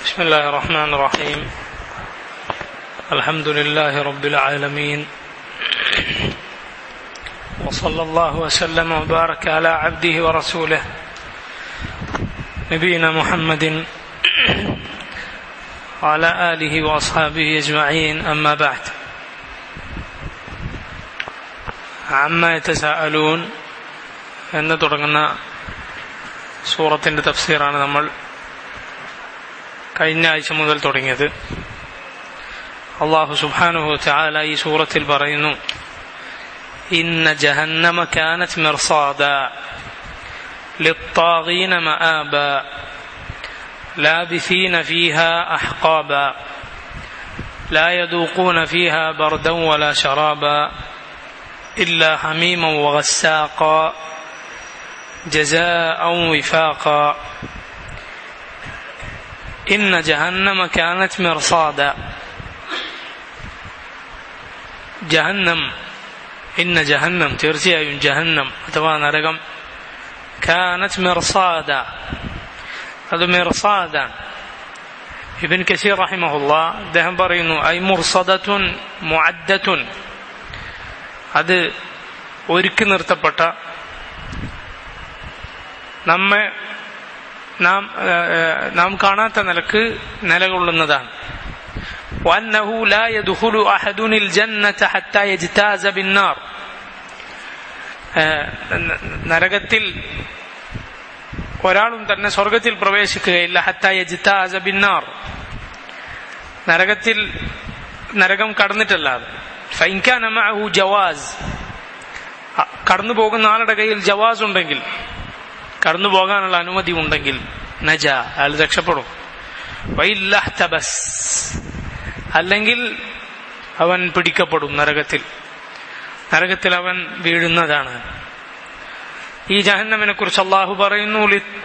بسم الله الرحمن الرحيم الحمد لله رب العالمين وصلى الله وسلم وبارك على عبده ورسوله نبينا محمد وعلى آله وأصحابه أجمعين أما بعد عما يتساءلون എന്ന് തുടങ്ങുന്ന സൂറത്തിന്റെ തഫ്സീറാണ് നമ്മൾ കഴിഞ്ഞ ആഴ്ച മുതൽ തുടങ്ങിയത് അള്ളാഹു സുബാനുഹു ചാല ഈ സൂറത്തിൽ പറയുന്നു ഇന്ന ജഹന്നമ കാനത് മിർസാദ للطاغين مآبا لابثين فيها أحقابا لا يذوقون فيها بردا ولا شرابا إلا حميما وغساقا جزاء وفاقا إن جهنم كانت مرصادا ജഹന്നം ഇന്ന ജഹന്നം തീർച്ചയായും ജഹന്നം അഥവാ നരകം കാനത്ത് മിർസാദ അത് മിർസാദാണ് ഇബിൻ കസീർ റഹിമഹുല്ല അദ്ദേഹം പറയുന്നു ഐ മുർസദത്തുൻ മുഅദ്ദത്തുൻ അത് ഒരുക്കി നിർത്തപ്പെട്ട നമ്മെ നാം നാം കാണാത്ത നിലക്ക് നിലകൊള്ളുന്നതാണ് وأنه لا يدخل أحد الجنة حتى يجتاز بالنار നരകത്തിൽ ഒരാളും തന്നെ സ്വർഗത്തിൽ പ്രവേശിക്കുകയില്ല ഹത്ത യജിത്താസ ബിന്നാർ നരകത്തിൽ നരകം കടന്നിട്ടല്ലാതെ ഫൈൻകാനമഹു ജവാസ് കടന്നു പോകുന്ന ആളുടെ കയ്യിൽ ജവാസ് ഉണ്ടെങ്കിൽ കടന്നു പോകാനുള്ള അനുമതി ഉണ്ടെങ്കിൽ നജ അയാൾ രക്ഷപ്പെടും വൈല്ലഹ്തബസ് അല്ലെങ്കിൽ അവൻ പിടിക്കപ്പെടും നരകത്തിൽ നരകത്തിൽ അവൻ വീഴുന്നതാണ് ഈ ജഹന്നമിനെ കുറിച്ച് അള്ളാഹു പറയുന്നു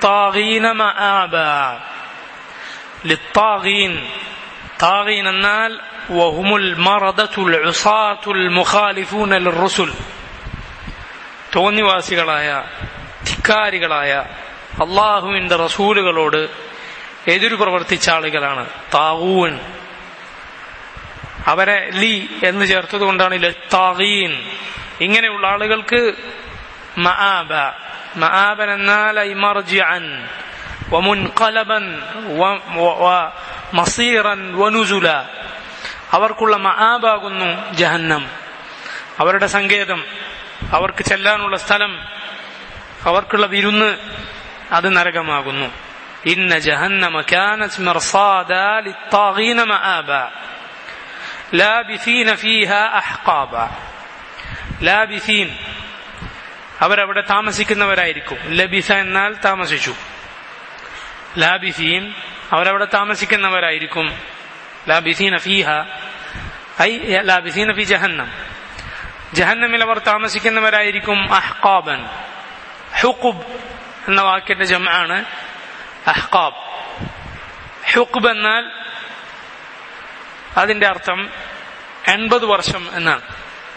താഗീൻ എന്നാൽ വഹുമുൽ മറദത്തുൽ ഉസാത്തുൽ മുഖാലിഫൂന ലിർറുസുൽ തോന്നിവാസികളായ ധിക്കാരികളായ അള്ളാഹുവിന്റെ റസൂലുകളോട് എതിരു പ്രവർത്തിച്ച ആളുകളാണ് താവൂൻ അവരെ ലി എന്ന് ചേർത്തത് കൊണ്ടാണ് ലത്താഗീൻ ഇങ്ങനെയുള്ള ആളുകൾക്ക് മആബ മആബൻ എന്നാൽ ഐമർജിഅൻ വമുൻഖലബൻ മസീറൻ വനുസുല അവർക്കുള്ള മആബാകുന്നു ജഹന്നം അവരുടെ സങ്കേതം അവർക്ക് ചെല്ലാനുള്ള സ്ഥലം അവർക്കുള്ള വിരുന്ന് അത് നരകമാകുന്നു ഇന്ന ജഹന്നമ കാനത് മിർസാദ ലിത്താഗീന മആബ ലാബിസീന ഫീഹ അഹ്ഖാബ ലാബിസീൻ അവരവിടെ താമസിക്കുന്നവരായിരിക്കും ലബിസ എന്നാൽ താമസിച്ചു ലാബിസീൻ അവരവിടെ താമസിക്കുന്നവരായിരിക്കും ലാബിസീന ഫീഹ ഐ ലാബിസീന ഫി ജഹന്നം ജഹന്നമിൽ അവർ താമസിക്കുന്നവരായിരിക്കും അഹ്കാബൻ ഹുക്കുബ് എന്ന വാക്കിന്റെ ജമാണ് അഹ്കാബ് ഹുക്കുബ് എന്നാൽ അതിന്റെ അർത്ഥം എൺപത് വർഷം എന്നാണ്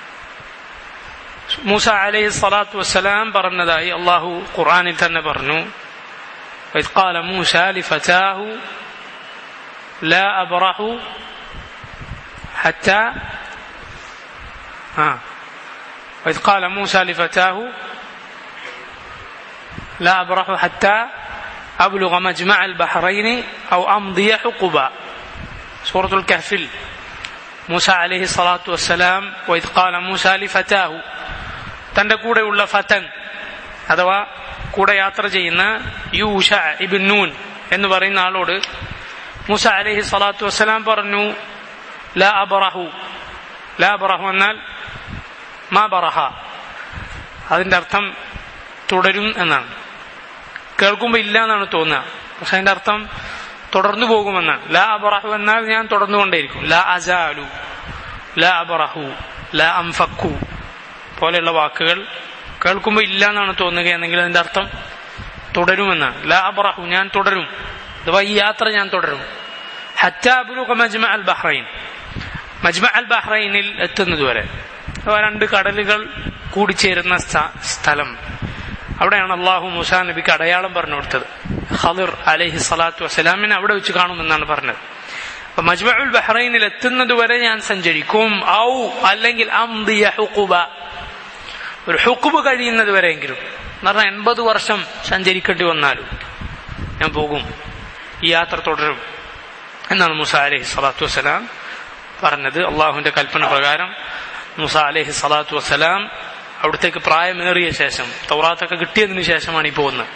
മൂസ അലൈഹി സ്വലാത്തു വസ്സലാം പറഞ്ഞതായി അള്ളാഹു ഖുറാനിൽ തന്നെ പറഞ്ഞു إذ قال موسى لفتاه لا أبرح حتى آه وإذ قال موسى لفتاه لا أبرح حتى أبلغ مجمع البحرين أو أمضي حقبا سورة الكهف موسى عليه الصلاة والسلام وإذ قال موسى لفتاه തന്റെ കൂടെയുള്ള ഫതൻ അഥവാ കൂടെ യാത്ര ചെയ്യുന്ന യൂഷ ഇബിൻ നൂൻ എന്ന് പറയുന്ന ആളോട് മൂസ അലഹി സ്വലാത്തു വസ്സലാം പറഞ്ഞു ലാ അബറഹു ലാ അബറഹു എന്നാൽ മാ ബറഹ അതിന്റെ അർത്ഥം തുടരും എന്നാണ് കേൾക്കുമ്പോൾ ഇല്ല എന്നാണ് തോന്നുക പക്ഷെ അതിന്റെ അർത്ഥം തുടർന്നു പോകുമെന്നാണ് ലാ അബറഹു എന്നാൽ ഞാൻ തുടർന്നുകൊണ്ടേയിരിക്കും ലാ അജാലു ലാ അബറഹു ലാ അംഫക്കു പോലെയുള്ള വാക്കുകൾ കേൾക്കുമ്പോൾ ഇല്ല എന്നാണ് തോന്നുക എന്നെങ്കിൽ അതിന്റെ അർത്ഥം തുടരുമെന്നാണ് ലാ അബറഹു ഞാൻ തുടരും അഥവാ ഈ യാത്ര ഞാൻ തുടരും ഹറ്റാബുലുഖ മജ്മ അൽ ബഹ്റൈൻ മജ്മ അൽ ബഹ്റൈനിൽ എത്തുന്നതുവരെ അഥവാ രണ്ട് കടലുകൾ കൂടിച്ചേരുന്ന സ്ഥലം അവിടെയാണ് അള്ളാഹു മുസാ നബിക്ക് അടയാളം പറഞ്ഞു കൊടുത്തത് ഖദിർ അലൈഹി സ്വലാത്തു വസ്സലാമിനെ അവിടെ വെച്ച് കാണുമെന്നാണ് പറഞ്ഞത് അപ്പൊ മജ്മഉൽ ബഹ്റൈനിൽ എത്തുന്നത് വരെ ഞാൻ സഞ്ചരിക്കും ഔ അല്ലെങ്കിൽ അംദിയ ഹുക്കുബ ഒരു ഹുക്കുബ് കഴിയുന്നത് വരെയെങ്കിലും എന്ന് പറഞ്ഞാൽ എൺപത് വർഷം സഞ്ചരിക്കേണ്ടി വന്നാലും ഞാൻ പോകും ഈ യാത്ര തുടരും എന്നാണ് മുസ അലഹി സ്വലാത്തു വസ്സലാം പറഞ്ഞത് അള്ളാഹുവിന്റെ കൽപ്പന പ്രകാരം മുസ അലഹി സ്വലാത്തു വസ്സലാം അവിടത്തേക്ക് പ്രായമേറിയ ശേഷം തൗറാത്തൊക്കെ കിട്ടിയതിനു ശേഷമാണ് ഈ പോകുന്നത്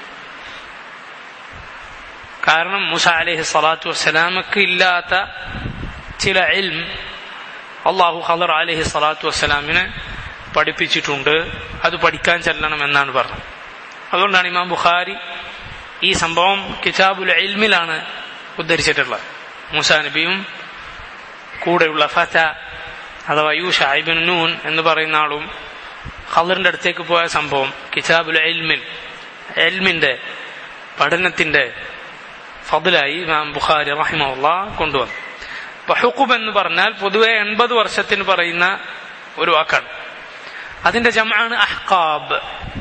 കാരണം മുസ അലഹി സ്വലാത്തു വസ്സലാമക്ക് ഇല്ലാത്ത ചില ഇൽം അള്ളാഹു ഖദർ അലഹി സ്വലാത്തു വസ്സലാമിനെ പഠിപ്പിച്ചിട്ടുണ്ട് അത് പഠിക്കാൻ ചെല്ലണം എന്നാണ് പറഞ്ഞത് അതുകൊണ്ടാണ് ഇമാം ബുഖാരി ഈ സംഭവം കിതാബുൽ ഇൽമിലാണ് ഉദ്ധരിച്ചിട്ടുള്ളത് മൂസ നബിയും കൂടെയുള്ള ഫത അഥവാ യൂഷ ഇബിൻ നൂൻ എന്ന് പറയുന്ന ആളും ഖദറിന്റെ അടുത്തേക്ക് പോയ സംഭവം കിതാബുൽ ഇൽമിൽ എൽമിന്റെ പഠനത്തിന്റെ ഫضലായി ഇമാം ബുഖാരി റഹിമുള്ള കൊണ്ടുവന്നു അപ്പൊ ഹുക്കുബ് എന്ന് പറഞ്ഞാൽ പൊതുവെ എൺപത് വർഷത്തിന് പറയുന്ന ഒരു വാക്കാണ് അതിന്റെ ജമാണ് അഹ്കാബ്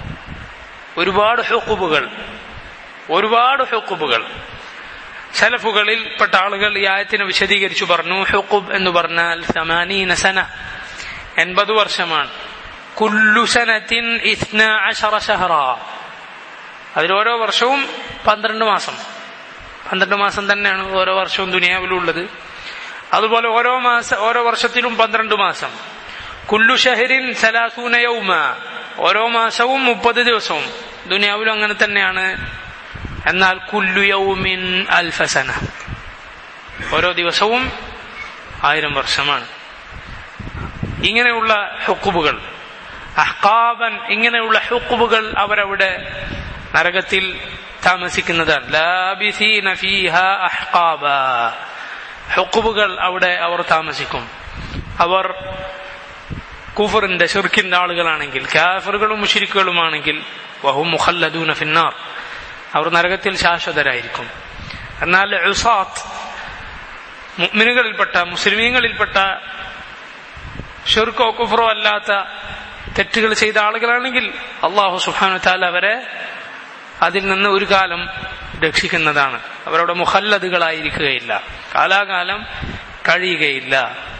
ഒരുപാട് ഹുക്കുബുകൾ ഒരുപാട് ഹുക്കുബുകൾ സലഫുകളിൽ പെട്ട ആളുകൾ ഈ ആയത്തിനെ വിശദീകരിച്ചു പറഞ്ഞു ഹുക്കുബ് എന്ന് പറഞ്ഞാൽ സമാനീന സന എൺപത് വർഷമാണ് കുല്ലു സനത്തിൻ ഇസ്ന അശറ ഷഹറ അതിൽ ഓരോ വർഷവും പന്ത്രണ്ട് മാസം പന്ത്രണ്ട് മാസം തന്നെയാണ് ഓരോ വർഷവും ദുനിയാവിലുള്ളത് അതുപോലെ ഓരോ മാസം ഓരോ വർഷത്തിലും പന്ത്രണ്ട് മാസം കുല്ലു ഷഹരിൻ സലാസൂന യൗമ ഓരോ മാസവും മുപ്പത് ദിവസവും ദുനിയാവിലും അങ്ങനെ തന്നെയാണ് എന്നാൽ കുല്ലു യൗമിൻ അൽഫസന ഓരോ ദിവസവും ആയിരം വർഷമാണ് ഇങ്ങനെയുള്ള ഹുക്കുബുകൾ അഹ്കാബൻ ഇങ്ങനെയുള്ള ഹുക്കുബുകൾ അവരവിടെ നരകത്തിൽ താമസിക്കുന്നതാണ് ലാബിസീന ഫീഹ അഹ്കാബ ഹുക്കുബുകൾ അവിടെ അവർ താമസിക്കും അവർ കുഫറിന്റെ ഷിർക്കിന്റെ ആളുകളാണെങ്കിൽ കാഫറുകളും മുഷിരിക്കുകളുമാണെങ്കിൽ വഹു മുഖല്ലദൂന ഫിന്നാർ അവർ നരകത്തിൽ ശാശ്വതരായിരിക്കും എന്നാൽ ഉസാത്ത് മുഅ്മിനുകളിൽപ്പെട്ട മുസ്ലിമീങ്ങളിൽപ്പെട്ട ഷിർക്കോ കുഫറോ അല്ലാത്ത തെറ്റുകൾ ചെയ്ത ആളുകളാണെങ്കിൽ അള്ളാഹു സുഹാനു താല അവരെ അതിൽ നിന്ന് ഒരു കാലം രക്ഷിക്കുന്നതാണ് അവരുടെ മുഹല്ലതുകളായിരിക്കുകയില്ല കാലാകാലം കഴിയുകയില്ല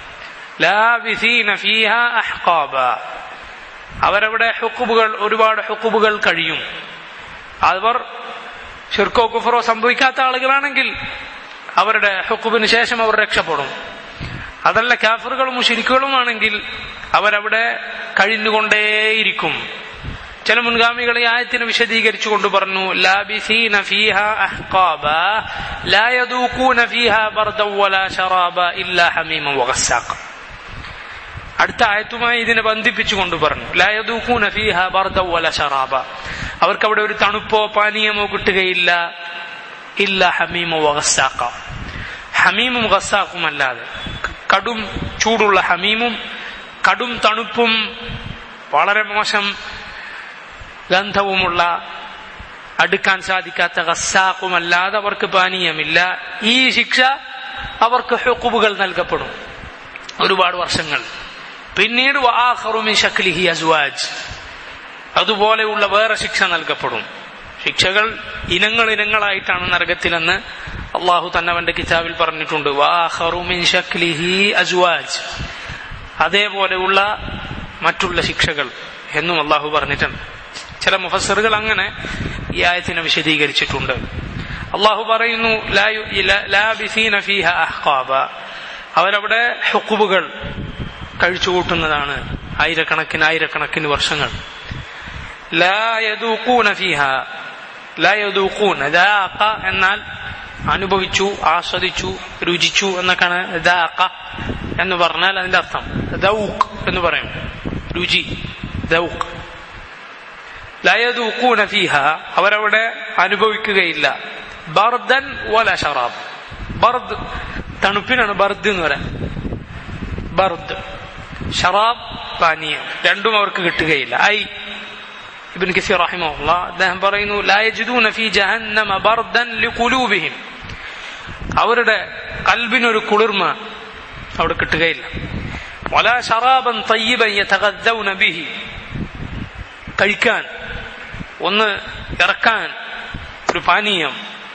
ലാബിസീന ഫീഹ അഹ്കാബ അവരവിടെ ഹുക്കുബുകൾ ഒരുപാട് ഹുക്കുബുകൾ കഴിയും അവർ ഷിർക്കോ കുഫറോ സംഭവിക്കാത്ത ആളുകളാണെങ്കിൽ അവരുടെ ഹുക്കുബിന് ശേഷം അവർ രക്ഷപ്പെടും അതല്ല കാഫറുകളും മുഷിരിക്കുകളുമാണെങ്കിൽ അവരവിടെ കഴിഞ്ഞുകൊണ്ടേയിരിക്കും ചില മുൻഗാമികൾ ഈ ആയത്തിന് വിശദീകരിച്ചു കൊണ്ട് പറഞ്ഞു ലാബിസീന ഫീഹ അഹ്കാബ ലാ യദൂഖൂന ഫീഹ ബർദൻ വലാ ശറാബ ഇല്ലാ ഹമീമൻ വഗസ്സാഖ അടുത്ത ആയത്തുമായി ഇതിനെ ബന്ധിപ്പിച്ചുകൊണ്ട് പറഞ്ഞു ലായദൂഖൂന ഫീഹ ബർദൻ വലാ ശറാബ അവർക്ക് അവിടെ ഒരു തണുപ്പോ പാനീയമോ കിട്ടുകയില്ല ഇല്ല ഹമീമോ വഗസ്സാക്ക ഹമീമും ഗസ്സാക്കും അല്ലാതെ കടും ചൂടുള്ള ഹമീമും കടും തണുപ്പും വളരെ മോശം ഗന്ധവുമുള്ള അടുക്കാൻ സാധിക്കാത്ത ഗസ്സാക്കുമല്ലാതെ അവർക്ക് പാനീയമില്ല ഈ ശിക്ഷ അവർക്ക് ഹുക്കുബുകൾ നൽകപ്പെടും ഒരുപാട് വർഷങ്ങൾ പിന്നീട് വആഖറുമിൻ ശക്ലിഹി അസ്വാജ് അതുപോലെയുള്ള വേറെ ശിക്ഷ നൽകപ്പെടും ശിക്ഷകൾ ഇനങ്ങൾ ഇനങ്ങളായിട്ടാണ് നരകത്തിലെന്ന് അള്ളാഹു തന്നെ അവന്റെ കിതാബിൽ പറഞ്ഞിട്ടുണ്ട് വാഹറുമിൻ ശക്ലിഹി അസ്വാജ് അതേപോലെയുള്ള മറ്റുള്ള ശിക്ഷകൾ എന്നും അള്ളാഹു പറഞ്ഞിട്ടുണ്ട് ചില മുഫസറുകൾ അങ്ങനെ ഈ ആയത്തിനെ വിശദീകരിച്ചിട്ടുണ്ട് അള്ളാഹു പറയുന്നു ലാബിസീന ഫീഹ അഹ്കാബ അവരവിടെ ഹുക്കുബുകൾ കഴിച്ചുകൂട്ടുന്നതാണ് ആയിരക്കണക്കിന് ആയിരക്കണക്കിന് വർഷങ്ങൾ എന്നാൽ അനുഭവിച്ചു ആസ്വദിച്ചു രുചിച്ചു എന്നൊക്കെയാണ് ദാഖ എന്ന് പറഞ്ഞാൽ അതിന്റെ അർത്ഥം ദൗഖ് എന്ന് പറയും രുചി ദൗഖ് ലയദൂക്കൂന ഫീഹ അവരവിടെ അനുഭവിക്കുകയില്ല ബർദൻ വല ഷറാബ് ബർദ് തണുപ്പിനാണ് ബർദ് എന്ന് പറയാം ബർദ് ഷറാബ് പാനീയം രണ്ടും അവർക്ക് കിട്ടുകയില്ല ഐ ഇബ്ൻ കസീർ റഹിമഹുള്ള അദ്ദേഹം പറയുന്നു ലാ യജിദൂന ഫീ ജഹന്നമ ബർദൻ ലിഖുലൂബിഹിം അവരുടെ കൽബിനൊരു കുളിർമ അവിടെ കിട്ടുകയില്ല വലാ ഷറാബൻ തയ്യിബൻ യതഗദ്ദൗന ബിഹി കഴിക്കാൻ ഒന്ന് ഇറക്കാൻ ഒരു പാനീയം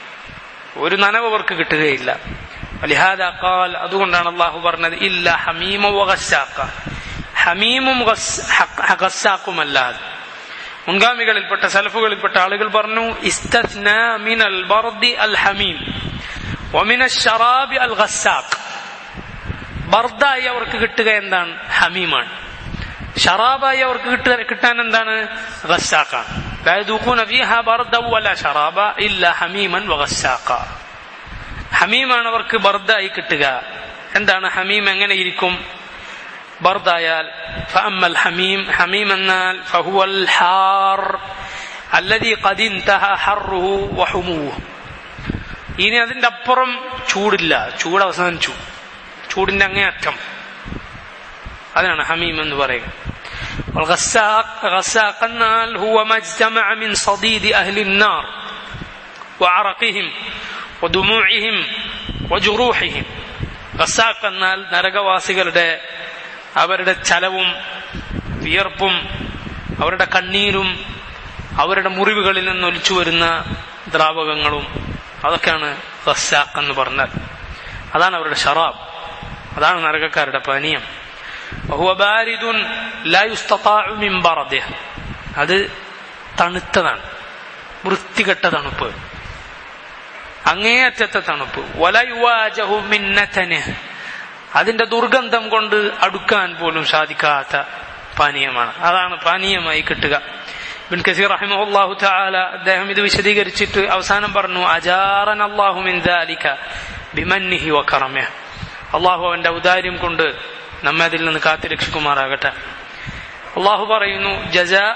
ഒരു നനവ് അവർക്ക് കിട്ടുകയില്ല വലിഹാദ ഖാൽ അതുകൊണ്ടാണ് അള്ളാഹു പറഞ്ഞത് ഇല്ല ഹമീമ വഗസ്സാക്ക ഹമീമും ഗസ്സാക്കുമല്ലാതെ മുൻഗാമികളിൽപ്പെട്ട സലഫുകളിൽപ്പെട്ട ആളുകൾ പറഞ്ഞു ഇസ്തസ്ന മിനൽ ബർദി അൽ ഹമീം വമിന ഷറാബി അൽ ഗസ്സാഖ് ബർദായി അവർക്ക് കിട്ടുക എന്താണ് ഹമീമാണ് ഷറാബായി അവർക്ക് കിട്ടുക കിട്ടാൻ എന്താണ് ഗസ്സാഖാണ് لا يذوقون فيها بردا ولا شرابا إلا حميما وغساقا ഹമീമാണ് അവർക്ക് ബർദായി കിട്ടുക എന്താണ് ഹമീം എങ്ങനെ ഇരിക്കും ബർദായാൽ ഫഅമ്മൽ ഹമീം ഹമീം എന്നാൽ ഫഹുവൽ ഹാർ അല്ലദീ ഖദ് ഇൻതഹ ഹർറുഹു വഹുമുഹു ഇനി അതിന്റെ അപ്പുറം ചൂടില്ല ചൂട് അവസാനിച്ചു ചൂടിന്റെ അങ്ങേയറ്റം അതിനാണ് ഹമീം എന്ന് പറയുക والغساق غساق النار هو ما اجتمع من صديد أهل النار وعرقهم ودموعهم وجروحهم غساق എന്നാൽ നരകവാസികളുടെ അവരുടെ ചലവും വിയർപ്പും അവരുടെ കണ്ണീരും അവരുടെ മുറിവുകളിൽ നിന്ന് ഒലിച്ചു വരുന്ന ദ്രാവകങ്ങളും അതൊക്കെയാണ് ഗസാഖ് എന്ന് പറഞ്ഞാൽ അതാണ് അവരുടെ ഷറാബ് അതാണ് നരകക്കാരുടെ പാനീയം وهو بارد لا يستطاع من برده അത് തണുത്തതാണ് വൃത്തികെട്ട തണുപ്പ് അങ്ങേയറ്റത്തെ തണുപ്പ് വലയുവാജഹു മിന്നതന് അതിന്റെ ദുർഗന്ധം കൊണ്ട് അടുക്കാൻ പോലും സാധിക്കാത്ത പാനീയമാണ് അതാണ് പാനീയമായി കിട്ടുക ബിൻ കസീർ റഹിമഹുല്ലാഹു തആല അദ്ദേഹം ഇത് വിശദീകരിച്ചിട്ട് അവസാനം പറഞ്ഞു അജാറൻ അല്ലാഹു മിൻ ദാലിക ബിമന്നിഹി വകറമിഹി അള്ളാഹു അവന്റെ ഔദാര്യം കൊണ്ട് നമ്മെ അതിൽ നിന്ന് കാത്തു രക്ഷിക്കുമാറാകട്ടെ അള്ളാഹു പറയുന്നു ജസാ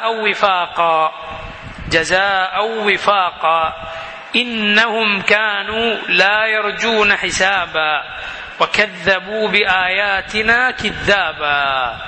ജസാ إنهم كانوا لا يرجون حسابا وكذبوا بآياتنا كذابا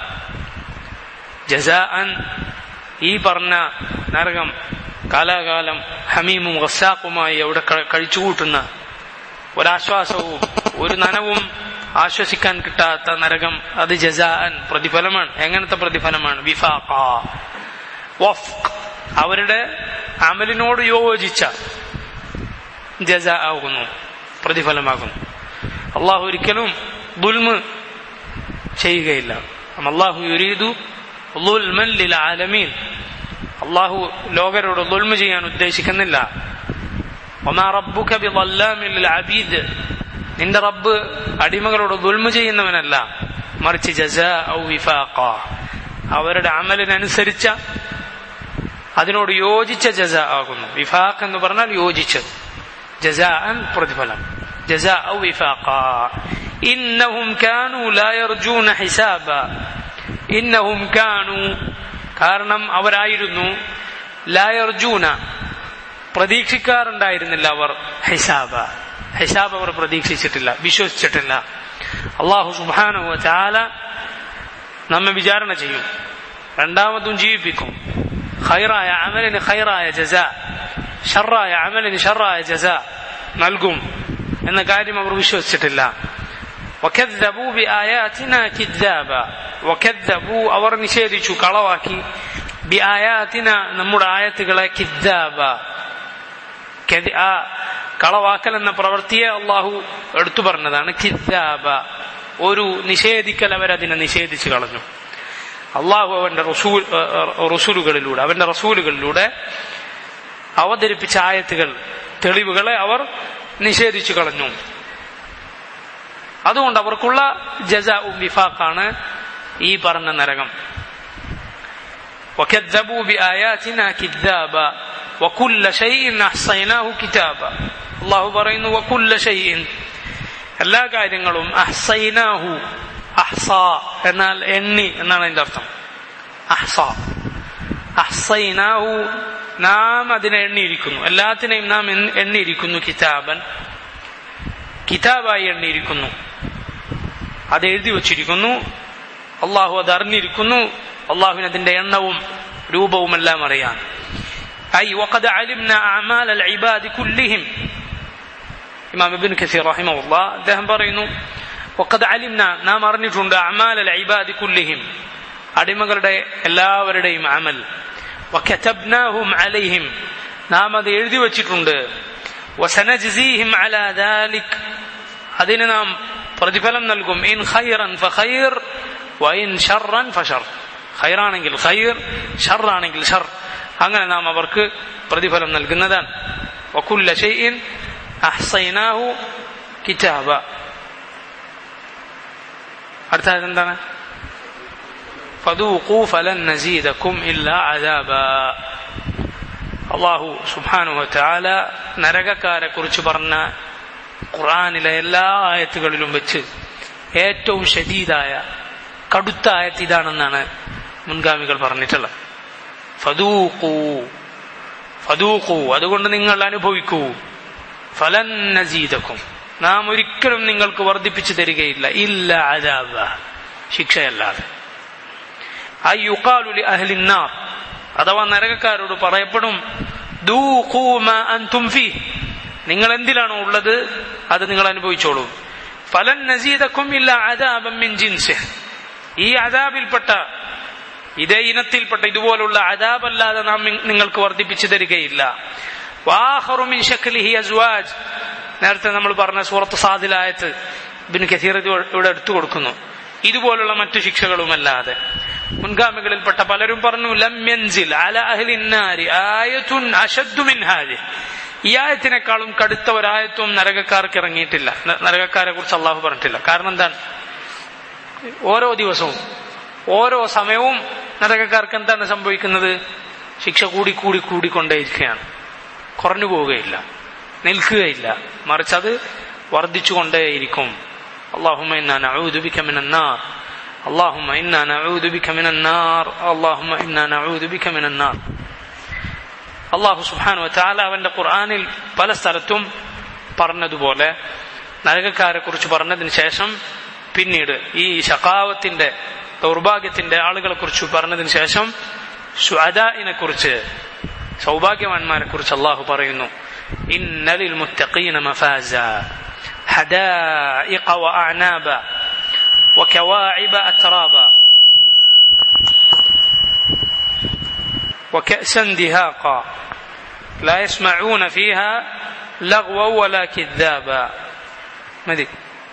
جزاء ഈ പറഞ്ഞ നരകം കാലാകാലം ഹമീമും ഗസാഖുമായി അവിടെ കഴിച്ചുകൂട്ടുന്ന ഒരാശ്വാസവും ഒരു നനവും ആശ്വസിക്കാൻ കിട്ടാത്ത നരകം അത് ജസാൻ പ്രതിഫലമാണ് എങ്ങനത്തെ പ്രതിഫലമാണ് വിഫാഖ വഫ്ക് അവരുടെ അമലിനോട് യോജിച്ച ജസ ആകുന്നു പ്രതിഫലമാകുന്നു അള്ളാഹു ഒരിക്കലും ദുൽമ് ചെയ്യുകയില്ല അള്ളാഹു യുരീദു ആലമീൻ അള്ളാഹു ലോകരോട് ദുൽമ ചെയ്യാൻ ഉദ്ദേശിക്കുന്നില്ല ഒമാ റബ്ബുക ബി അബീദ് നിന്റെ റബ്ബ് അടിമകളോട് ദുൽമ ചെയ്യുന്നവനല്ല മറിച്ച് ജസ വിഫാഖ അവരുടെ അമലിനനുസരിച്ച അതിനോട് യോജിച്ച ജസ ആകുന്നു വിഫാഖ് എന്ന് പറഞ്ഞാൽ യോജിച്ചത് ജസാഅൻ പ്രതിഫലം ജസാ വിഫാഖ ഇന്നഹും കാനു ലാ യർജൂന ഹിസാബ ഇന്നഹും കാനു കാരണം അവരായിരുന്നു ലാ യർജൂന പ്രതീക്ഷിക്കാറുണ്ടായിരുന്നില്ല അവർ ഹിസാബ ഹിസാബ് അവർ പ്രതീക്ഷിച്ചിട്ടില്ല വിശ്വസിച്ചിട്ടില്ല അള്ളാഹു സുബാനുവ ചാല നമ്മെ വിചാരണ ചെയ്യും രണ്ടാമതും ജീവിപ്പിക്കും ഖൈറായ അമലിന് ഖൈറായ ജസ ഷറായ അമലിന് ഷറായ ജസ നൽകും എന്ന കാര്യം അവർ വിശ്വസിച്ചിട്ടില്ല وكذبوا بآياتنا كذابا وكذبوا അവർ നിഷേധിച്ചു കളവാക്കി ബിആയാത്തിന നമ്മുടെ ആയത്തുകളെ കിദ്ദാബ ആ കളവാക്കൽ എന്ന പ്രവൃത്തിയെ അള്ളാഹു എടുത്തു പറഞ്ഞതാണ് കിദ്ദാബ ഒരു നിഷേധിക്കൽ അവരതിനെ നിഷേധിച്ചു കളഞ്ഞു അള്ളാഹു അവന്റെ റസൂൽ റസൂലുകളിലൂടെ അവന്റെ റസൂലുകളിലൂടെ അവതരിപ്പിച്ച ആയത്തുകൾ തെളിവുകളെ അവർ നിഷേധിച്ചു കളഞ്ഞു അതുകൊണ്ട് അവർക്കുള്ള ജസ വിഫാഖാണ് ഈ പറഞ്ഞ നരകം وكذبوا بآياتنا كذابا وكل شيء أحصيناه كتابا الله പറയുന്നു وكل شيء എല്ലാ കാര്യങ്ങളും അഹ്സൈനാഹു അഹ്സ എന്നാൽ എണ്ണി എന്നാണ് അതിന്റെ അർത്ഥം അഹ്സ അഹ്സൈനാഹു നാം അതിനെ എണ്ണിയിരിക്കുന്നു എല്ലാത്തിനെയും നാം എണ്ണിയിരിക്കുന്നു കിതാബൻ കിതാബായി എണ്ണിയിരിക്കുന്നു അത് എഴുതി വച്ചിരിക്കുന്നു അള്ളാഹു അത് അറിഞ്ഞിരിക്കുന്നു അള്ളാഹുവിന് അതിന്റെ എണ്ണവും രൂപവും എല്ലാം അറിയാം ഐ وقد علمنا أعمال العباد كلهم ഇമാം ഇബ്നു കസീർ റഹിമഹുള്ള അദ്ദേഹം പറയുന്നു وقد علمنا നാം അറിഞ്ഞിട്ടുണ്ട് അമാൽ العباد كلهم അടിമകളുടെ എല്ലാവരുടെയും അമൽ وكتبناهم عليهم നാം അത് എഴുതി വച്ചിട്ടുണ്ട് വസനജ്സീഹിം അലാ ദാലിക് അതിന് നാം പ്രതിഫലം നൽകും ഇൻ ഖൈറൻ ഫഖൈർ വഇൻ ഷർറൻ ഫഷർ ഖൈറാണെങ്കിൽ ഖൈർ ഷർറാണെങ്കിൽ ഷർ അങ്ങനെ നാം അവർക്ക് പ്രതിഫലം നൽകുന്നതാണ് വകുല്ല ഷൈഇൻ അഹ്സൈനാഹു കിതാബ അടുത്ത എന്താണ് ഫദൂഖൂ ഫലൻ നസീദക്കും ഇല്ലാ അദാബ അള്ളാഹു സുബ്ഹാനഹു വതആല നരകക്കാരെ കുറിച്ച് പറഞ്ഞ ഖുർആനിലെ എല്ലാ ആയത്തുകളിലും വെച്ച് ഏറ്റവും ഷദീദായ കടുത്ത ആയത്ത് ഇതാണെന്നാണ് മുൻഗാമികൾ പറഞ്ഞിട്ടുള്ളത് ഫദൂഖൂ ഫദൂഖൂ അതുകൊണ്ട് നിങ്ങൾ അനുഭവിക്കൂ ഫലൻ നസീദക്കും നാം ഒരിക്കലും നിങ്ങൾക്ക് വർദ്ധിപ്പിച്ചു തരികയില്ല ഇല്ല അദാബ ശിക്ഷയല്ലാതെ ഐ യുഖാലു ലി അഹ്ലിന്നാർ അഥവാ നരകക്കാരോട് പറയപ്പെടും ദൂഖൂ മാ അൻതും ഫീ നിങ്ങൾ എന്തിലാണോ ഉള്ളത് അത് നിങ്ങൾ അനുഭവിച്ചോളൂ ഫലൻ നസീദക്കും ഇല്ല അദാബം മിൻ ജിൻസിഹ് ഈ അദാബിൽപ്പെട്ട ഇതേ ഇനത്തിൽപ്പെട്ട ഇതുപോലുള്ള അദാബല്ലാതെ നാം നിങ്ങൾക്ക് വർദ്ധിപ്പിച്ചു തരികയില്ല വാഹറു മിൻ ശക്ലിഹി അസ്വാജ് നേരത്തെ നമ്മൾ പറഞ്ഞ സൂറത്ത് സാദിലായത്ത് ഇബിന് കസീർ ഇവിടെ എടുത്തു കൊടുക്കുന്നു ഇതുപോലുള്ള മറ്റു ശിക്ഷകളുമല്ലാതെ മുൻഗാമികളിൽപ്പെട്ട പലരും പറഞ്ഞു ലമ്യൻസിൽ അല അഹ്ലിന്നാരി ആയത്തുൻ അശദ്ദു മിൻ ഹാദിഹ് ഈ ആയത്തിനേക്കാളും കടുത്ത ഒരായത്വം നരകക്കാർക്ക് ഇറങ്ങിയിട്ടില്ല നരകക്കാരെ കുറിച്ച് അള്ളാഹു പറഞ്ഞിട്ടില്ല കാരണം എന്താണ് ഓരോ ദിവസവും ഓരോ സമയവും നരകക്കാർക്ക് എന്താണ് സംഭവിക്കുന്നത് ശിക്ഷ കൂടി കൂടി കൂടിക്കൊണ്ടേയിരിക്കുകയാണ് കുറഞ്ഞു പോവുകയില്ല നിൽക്കുകയില്ല മറിച്ച് അത് വർദ്ധിച്ചുകൊണ്ടേയിരിക്കും اللهم إنا نعوذ بك من النار اللهم إنا نعوذ بك من النار اللهم إنا نعوذ بك من النار അള്ളാഹു സുബാനു ചാല അവന്റെ ഖുർആാനിൽ പല സ്ഥലത്തും പറഞ്ഞതുപോലെ നരകക്കാരെ കുറിച്ച് പറഞ്ഞതിന് ശേഷം പിന്നീട് ഈ ഷക്കാവത്തിന്റെ ദൗർഭാഗ്യത്തിന്റെ ആളുകളെ കുറിച്ച് പറഞ്ഞതിന് ശേഷം ഷുഅദാഇനെ കുറിച്ച് സൗഭാഗ്യവാന്മാരെ കുറിച്ച് അള്ളാഹു പറയുന്നു ഇന്നലിൽ മുത്തഖീന മഫാസ حدائق وأعنابا وكواعب أترابا وكأسا دهاقا لا يسمعون فيها لغوا ولا كذابا مدي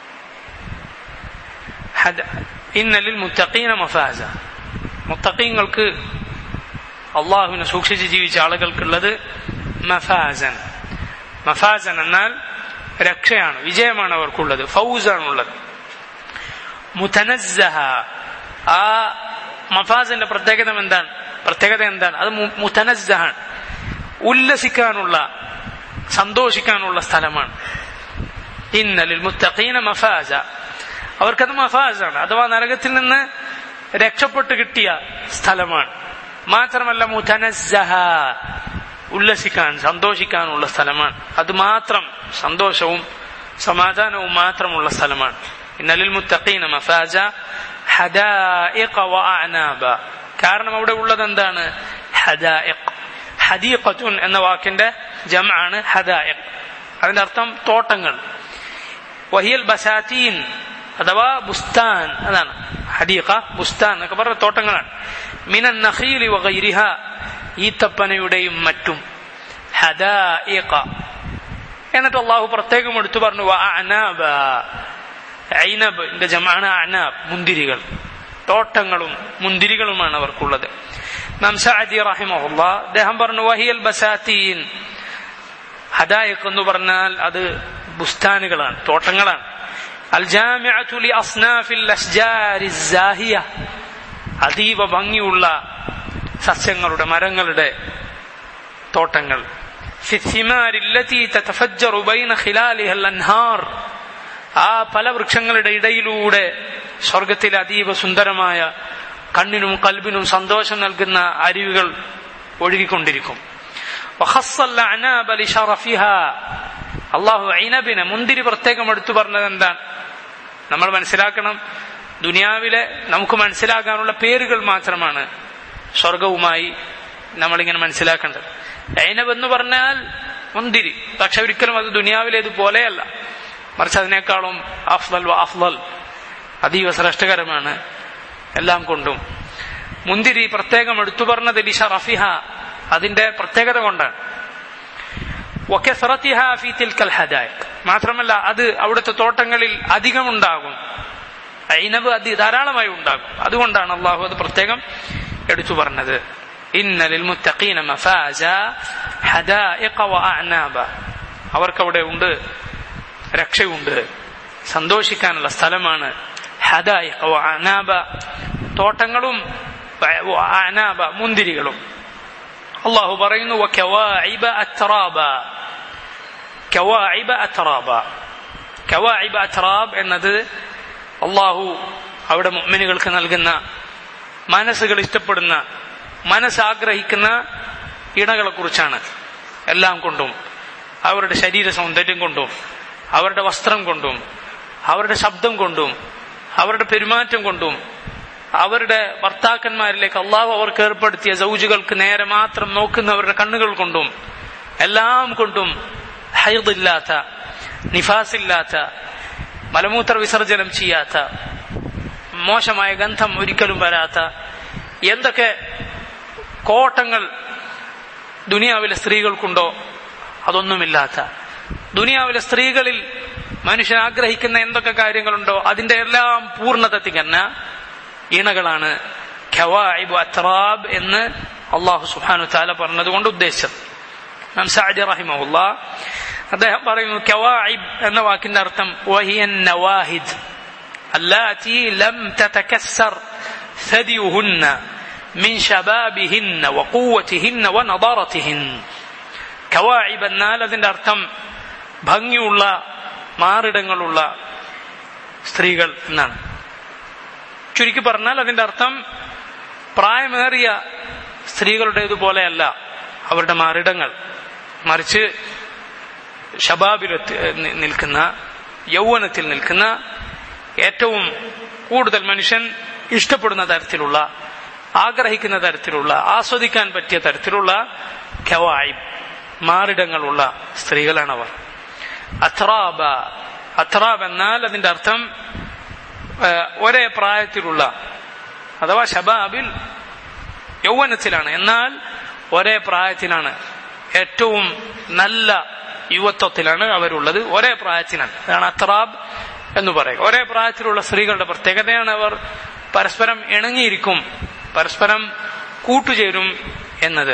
حد إن للمتقين مفازا മുത്തക്കീങ്ങൾക്ക് അള്ളാഹുവിനെ സൂക്ഷിച്ച് ജീവിച്ച ആളുകൾക്കുള്ളത് മഫാസൻ മഫാസൻ എന്നാൽ രക്ഷയാണ് വിജയമാണ് അവർക്കുള്ളത് ഫൗസാണുള്ളത് മുതനസ്സഹ ആ മഫാസിന്റെ പ്രത്യേകത എന്താണ് പ്രത്യേകത എന്താണ് അത് മുതനസ്സഹാണ് ഉല്ലസിക്കാനുള്ള സന്തോഷിക്കാനുള്ള സ്ഥലമാണ് ഇന്നലിൽ മുത്തഖീന മഫാസ അവർക്കത് മഫാസാണ് അഥവാ നരകത്തിൽ നിന്ന് രക്ഷപ്പെട്ട് കിട്ടിയ സ്ഥലമാണ് മാത്രമല്ല മുതനസ്സഹ ഉല്ലസിക്കാൻ സന്തോഷിക്കാനുള്ള സ്ഥലമാണ് അത് മാത്രം സന്തോഷവും സമാധാനവും മാത്രമുള്ള സ്ഥലമാണ് ഇന്നലിൽ മുത്തഖീന മഫാജ ഹദാഇഖ വഅനാബ കാരണം അവിടെ ഉള്ളത് എന്താണ് ഹദാഇഖ് ഹദീഖത്തുൻ എന്ന വാക്കിന്റെ ജമാണ് ഹദാഇഖ് അതിന്റെ അർത്ഥം തോട്ടങ്ങൾ വഹിയൽ ബസാത്തീൻ അഥവാ ബുസ്താൻ അതാണ് ഹദീഖ ബുസ്താൻ എന്നൊക്കെ പറഞ്ഞ തോട്ടങ്ങളാണ് മിനൻ നഖീലി വഗൈരിഹ ഈത്തപ്പനയുടെയും മറ്റും ഹദായിഖ എന്നിട്ട് അള്ളാഹു പ്രത്യേകം എടുത്തു പറഞ്ഞു അനാബ ഐനബിന്റെ ജമാണ് അനാബ് മുന്തിരികൾ തോട്ടങ്ങളും മുന്തിരികളുമാണ് അവർക്കുള്ളത് നംസാദി റഹിമഹുല്ല അദ്ദേഹം പറഞ്ഞു വഹിയൽ ബസാത്തീൻ ഹദായിഖ് എന്ന് പറഞ്ഞാൽ അത് ബുസ്താനുകളാണ് തോട്ടങ്ങളാണ് അൽ ജാമിഅത്തു ലി അസ്നാഫിൽ അഷ്ജാരി സാഹിയ അതീവ ഭംഗിയുള്ള സസ്യങ്ങളുടെ മരങ്ങളുടെ തോട്ടങ്ങൾ ആ പല വൃക്ഷങ്ങളുടെ ഇടയിലൂടെ സ്വർഗത്തിലെ അതീവ സുന്ദരമായ കണ്ണിനും കൽബിനും സന്തോഷം നൽകുന്ന അരുവികൾ ഒഴുകിക്കൊണ്ടിരിക്കും അള്ളാഹു ഐനബിനെ മുന്തിരി പ്രത്യേകം എടുത്തു പറഞ്ഞത് എന്താണ് നമ്മൾ മനസ്സിലാക്കണം ദുനിയാവിലെ നമുക്ക് മനസ്സിലാക്കാനുള്ള പേരുകൾ മാത്രമാണ് സ്വർഗവുമായി നമ്മളിങ്ങനെ മനസ്സിലാക്കേണ്ടത് ഐനബ് എന്ന് പറഞ്ഞാൽ മുന്തിരി പക്ഷെ ഒരിക്കലും അത് ദുനിയാവിലേത് പോലെയല്ല മറിച്ച് അതിനേക്കാളും അഫ്ലൽ അഫ്ലൽ അതീവ ശ്രേഷ്ഠകരമാണ് എല്ലാം കൊണ്ടും മുന്തിരി പ്രത്യേകം എടുത്തു പറഞ്ഞത് ലിഷ റഫിഹ അതിന്റെ പ്രത്യേകത കൊണ്ടാണ് വക്കസറത്തിഹ ഫി തിൽക്കൽ ഹദായക് മാത്രമല്ല അത് അവിടുത്തെ തോട്ടങ്ങളിൽ അധികമുണ്ടാകും ഐനബ് അതി ധാരാളമായി ഉണ്ടാകും അതുകൊണ്ടാണ് അള്ളാഹു അത് പ്രത്യേകം എടുത്തു പറഞ്ഞത് ഇന്നലിൽ മുത്തഖീന മഫാജ ഹദായിഖ വഅഅനാബ അവർക്കവിടെ ഉണ്ട് രക്ഷയുണ്ട് സന്തോഷിക്കാനുള്ള സ്ഥലമാണ് ഹദായിഖ വഅഅനാബ തോട്ടങ്ങളും അനാബ മുന്തിരികളും അള്ളാഹു പറയുന്നു വകവാഇബ അത്റാബ കവാഇബ അത്റാബ കവാഇബ അത്റാബ് എന്നത് അള്ളാഹു അവിടെ മുഅ്മിനുകൾക്ക് നൽകുന്ന മനസ്സുകൾ ഇഷ്ടപ്പെടുന്ന മനസ്സാഗ്രഹിക്കുന്ന ഇണകളെ കുറിച്ചാണ് എല്ലാം കൊണ്ടും അവരുടെ ശരീര സൗന്ദര്യം കൊണ്ടും അവരുടെ വസ്ത്രം കൊണ്ടും അവരുടെ ശബ്ദം കൊണ്ടും അവരുടെ പെരുമാറ്റം കൊണ്ടും അവരുടെ ഭർത്താക്കന്മാരിലേക്ക് അള്ളാഹു അവർക്ക് ഏർപ്പെടുത്തിയ സൗജുകൾക്ക് നേരെ മാത്രം നോക്കുന്നവരുടെ കണ്ണുകൾ കൊണ്ടും എല്ലാം കൊണ്ടും ഹൈദില്ലാത്ത നിഫാസില്ലാത്ത മലമൂത്ര വിസർജനം ചെയ്യാത്ത മോശമായ ഗന്ധം ഒരിക്കലും വരാത്ത എന്തൊക്കെ കോട്ടങ്ങൾ ദുനിയാവിലെ സ്ത്രീകൾക്കുണ്ടോ അതൊന്നുമില്ലാത്ത ദുനിയാവിലെ സ്ത്രീകളിൽ മനുഷ്യൻ ആഗ്രഹിക്കുന്ന എന്തൊക്കെ കാര്യങ്ങളുണ്ടോ അതിന്റെ എല്ലാം പൂർണ്ണത തികഞ്ഞ ഇണകളാണ് ഖവാഇബ് അത്രാബ് എന്ന് അള്ളാഹു സുഹാനു താല പറഞ്ഞതുകൊണ്ട് ഉദ്ദേശിച്ചത് നാം സാജി റഹിമഹുല്ല അദ്ദേഹം പറയുന്നു കവാഇബ് എന്ന വാക്കിന്റെ അർത്ഥം വഹിയൻ നവാഹിദ് اللاتي لم تتكسر ثديهن من شبابهن وقوتهن ونضارتهن കവാഇബ് എന്നാൽ അതിന്റെ അർത്ഥം ഭംഗിയുള്ള മാറിടങ്ങളുള്ള സ്ത്രീകൾ എന്നാണ് ചുരുക്കി പറഞ്ഞാൽ അതിന്റെ അർത്ഥം പ്രായമേറിയ സ്ത്രീകളുടേതുപോലെയല്ല അവരുടെ മാറിടങ്ങൾ മറിച്ച് ഷബാബിൽ നിൽക്കുന്ന യൗവനത്തിൽ നിൽക്കുന്ന ഏറ്റവും കൂടുതൽ മനുഷ്യൻ ഇഷ്ടപ്പെടുന്ന തരത്തിലുള്ള ആഗ്രഹിക്കുന്ന തരത്തിലുള്ള ആസ്വദിക്കാൻ പറ്റിയ തരത്തിലുള്ള ഖവായിബ് മാറിടങ്ങളുള്ള സ്ത്രീകളാണവർ അത്രാബ അത്രാബ് എന്നാൽ അതിന്റെ അർത്ഥം ഒരേ പ്രായത്തിലുള്ള അഥവാ ഷബാബിൽ യൗവനത്തിലാണ് എന്നാൽ ഒരേ പ്രായത്തിലാണ് ഏറ്റവും നല്ല യുവത്വത്തിലാണ് അവരുള്ളത് ഒരേ പ്രായത്തിലാണ് അതാണ് അത്രാബ് എന്ന് പറയുക ഒരേ പ്രായത്തിലുള്ള സ്ത്രീകളുടെ പ്രത്യേകതയാണ് അവർ പരസ്പരം ഇണങ്ങിയിരിക്കും പരസ്പരം കൂട്ടുചേരും എന്നത്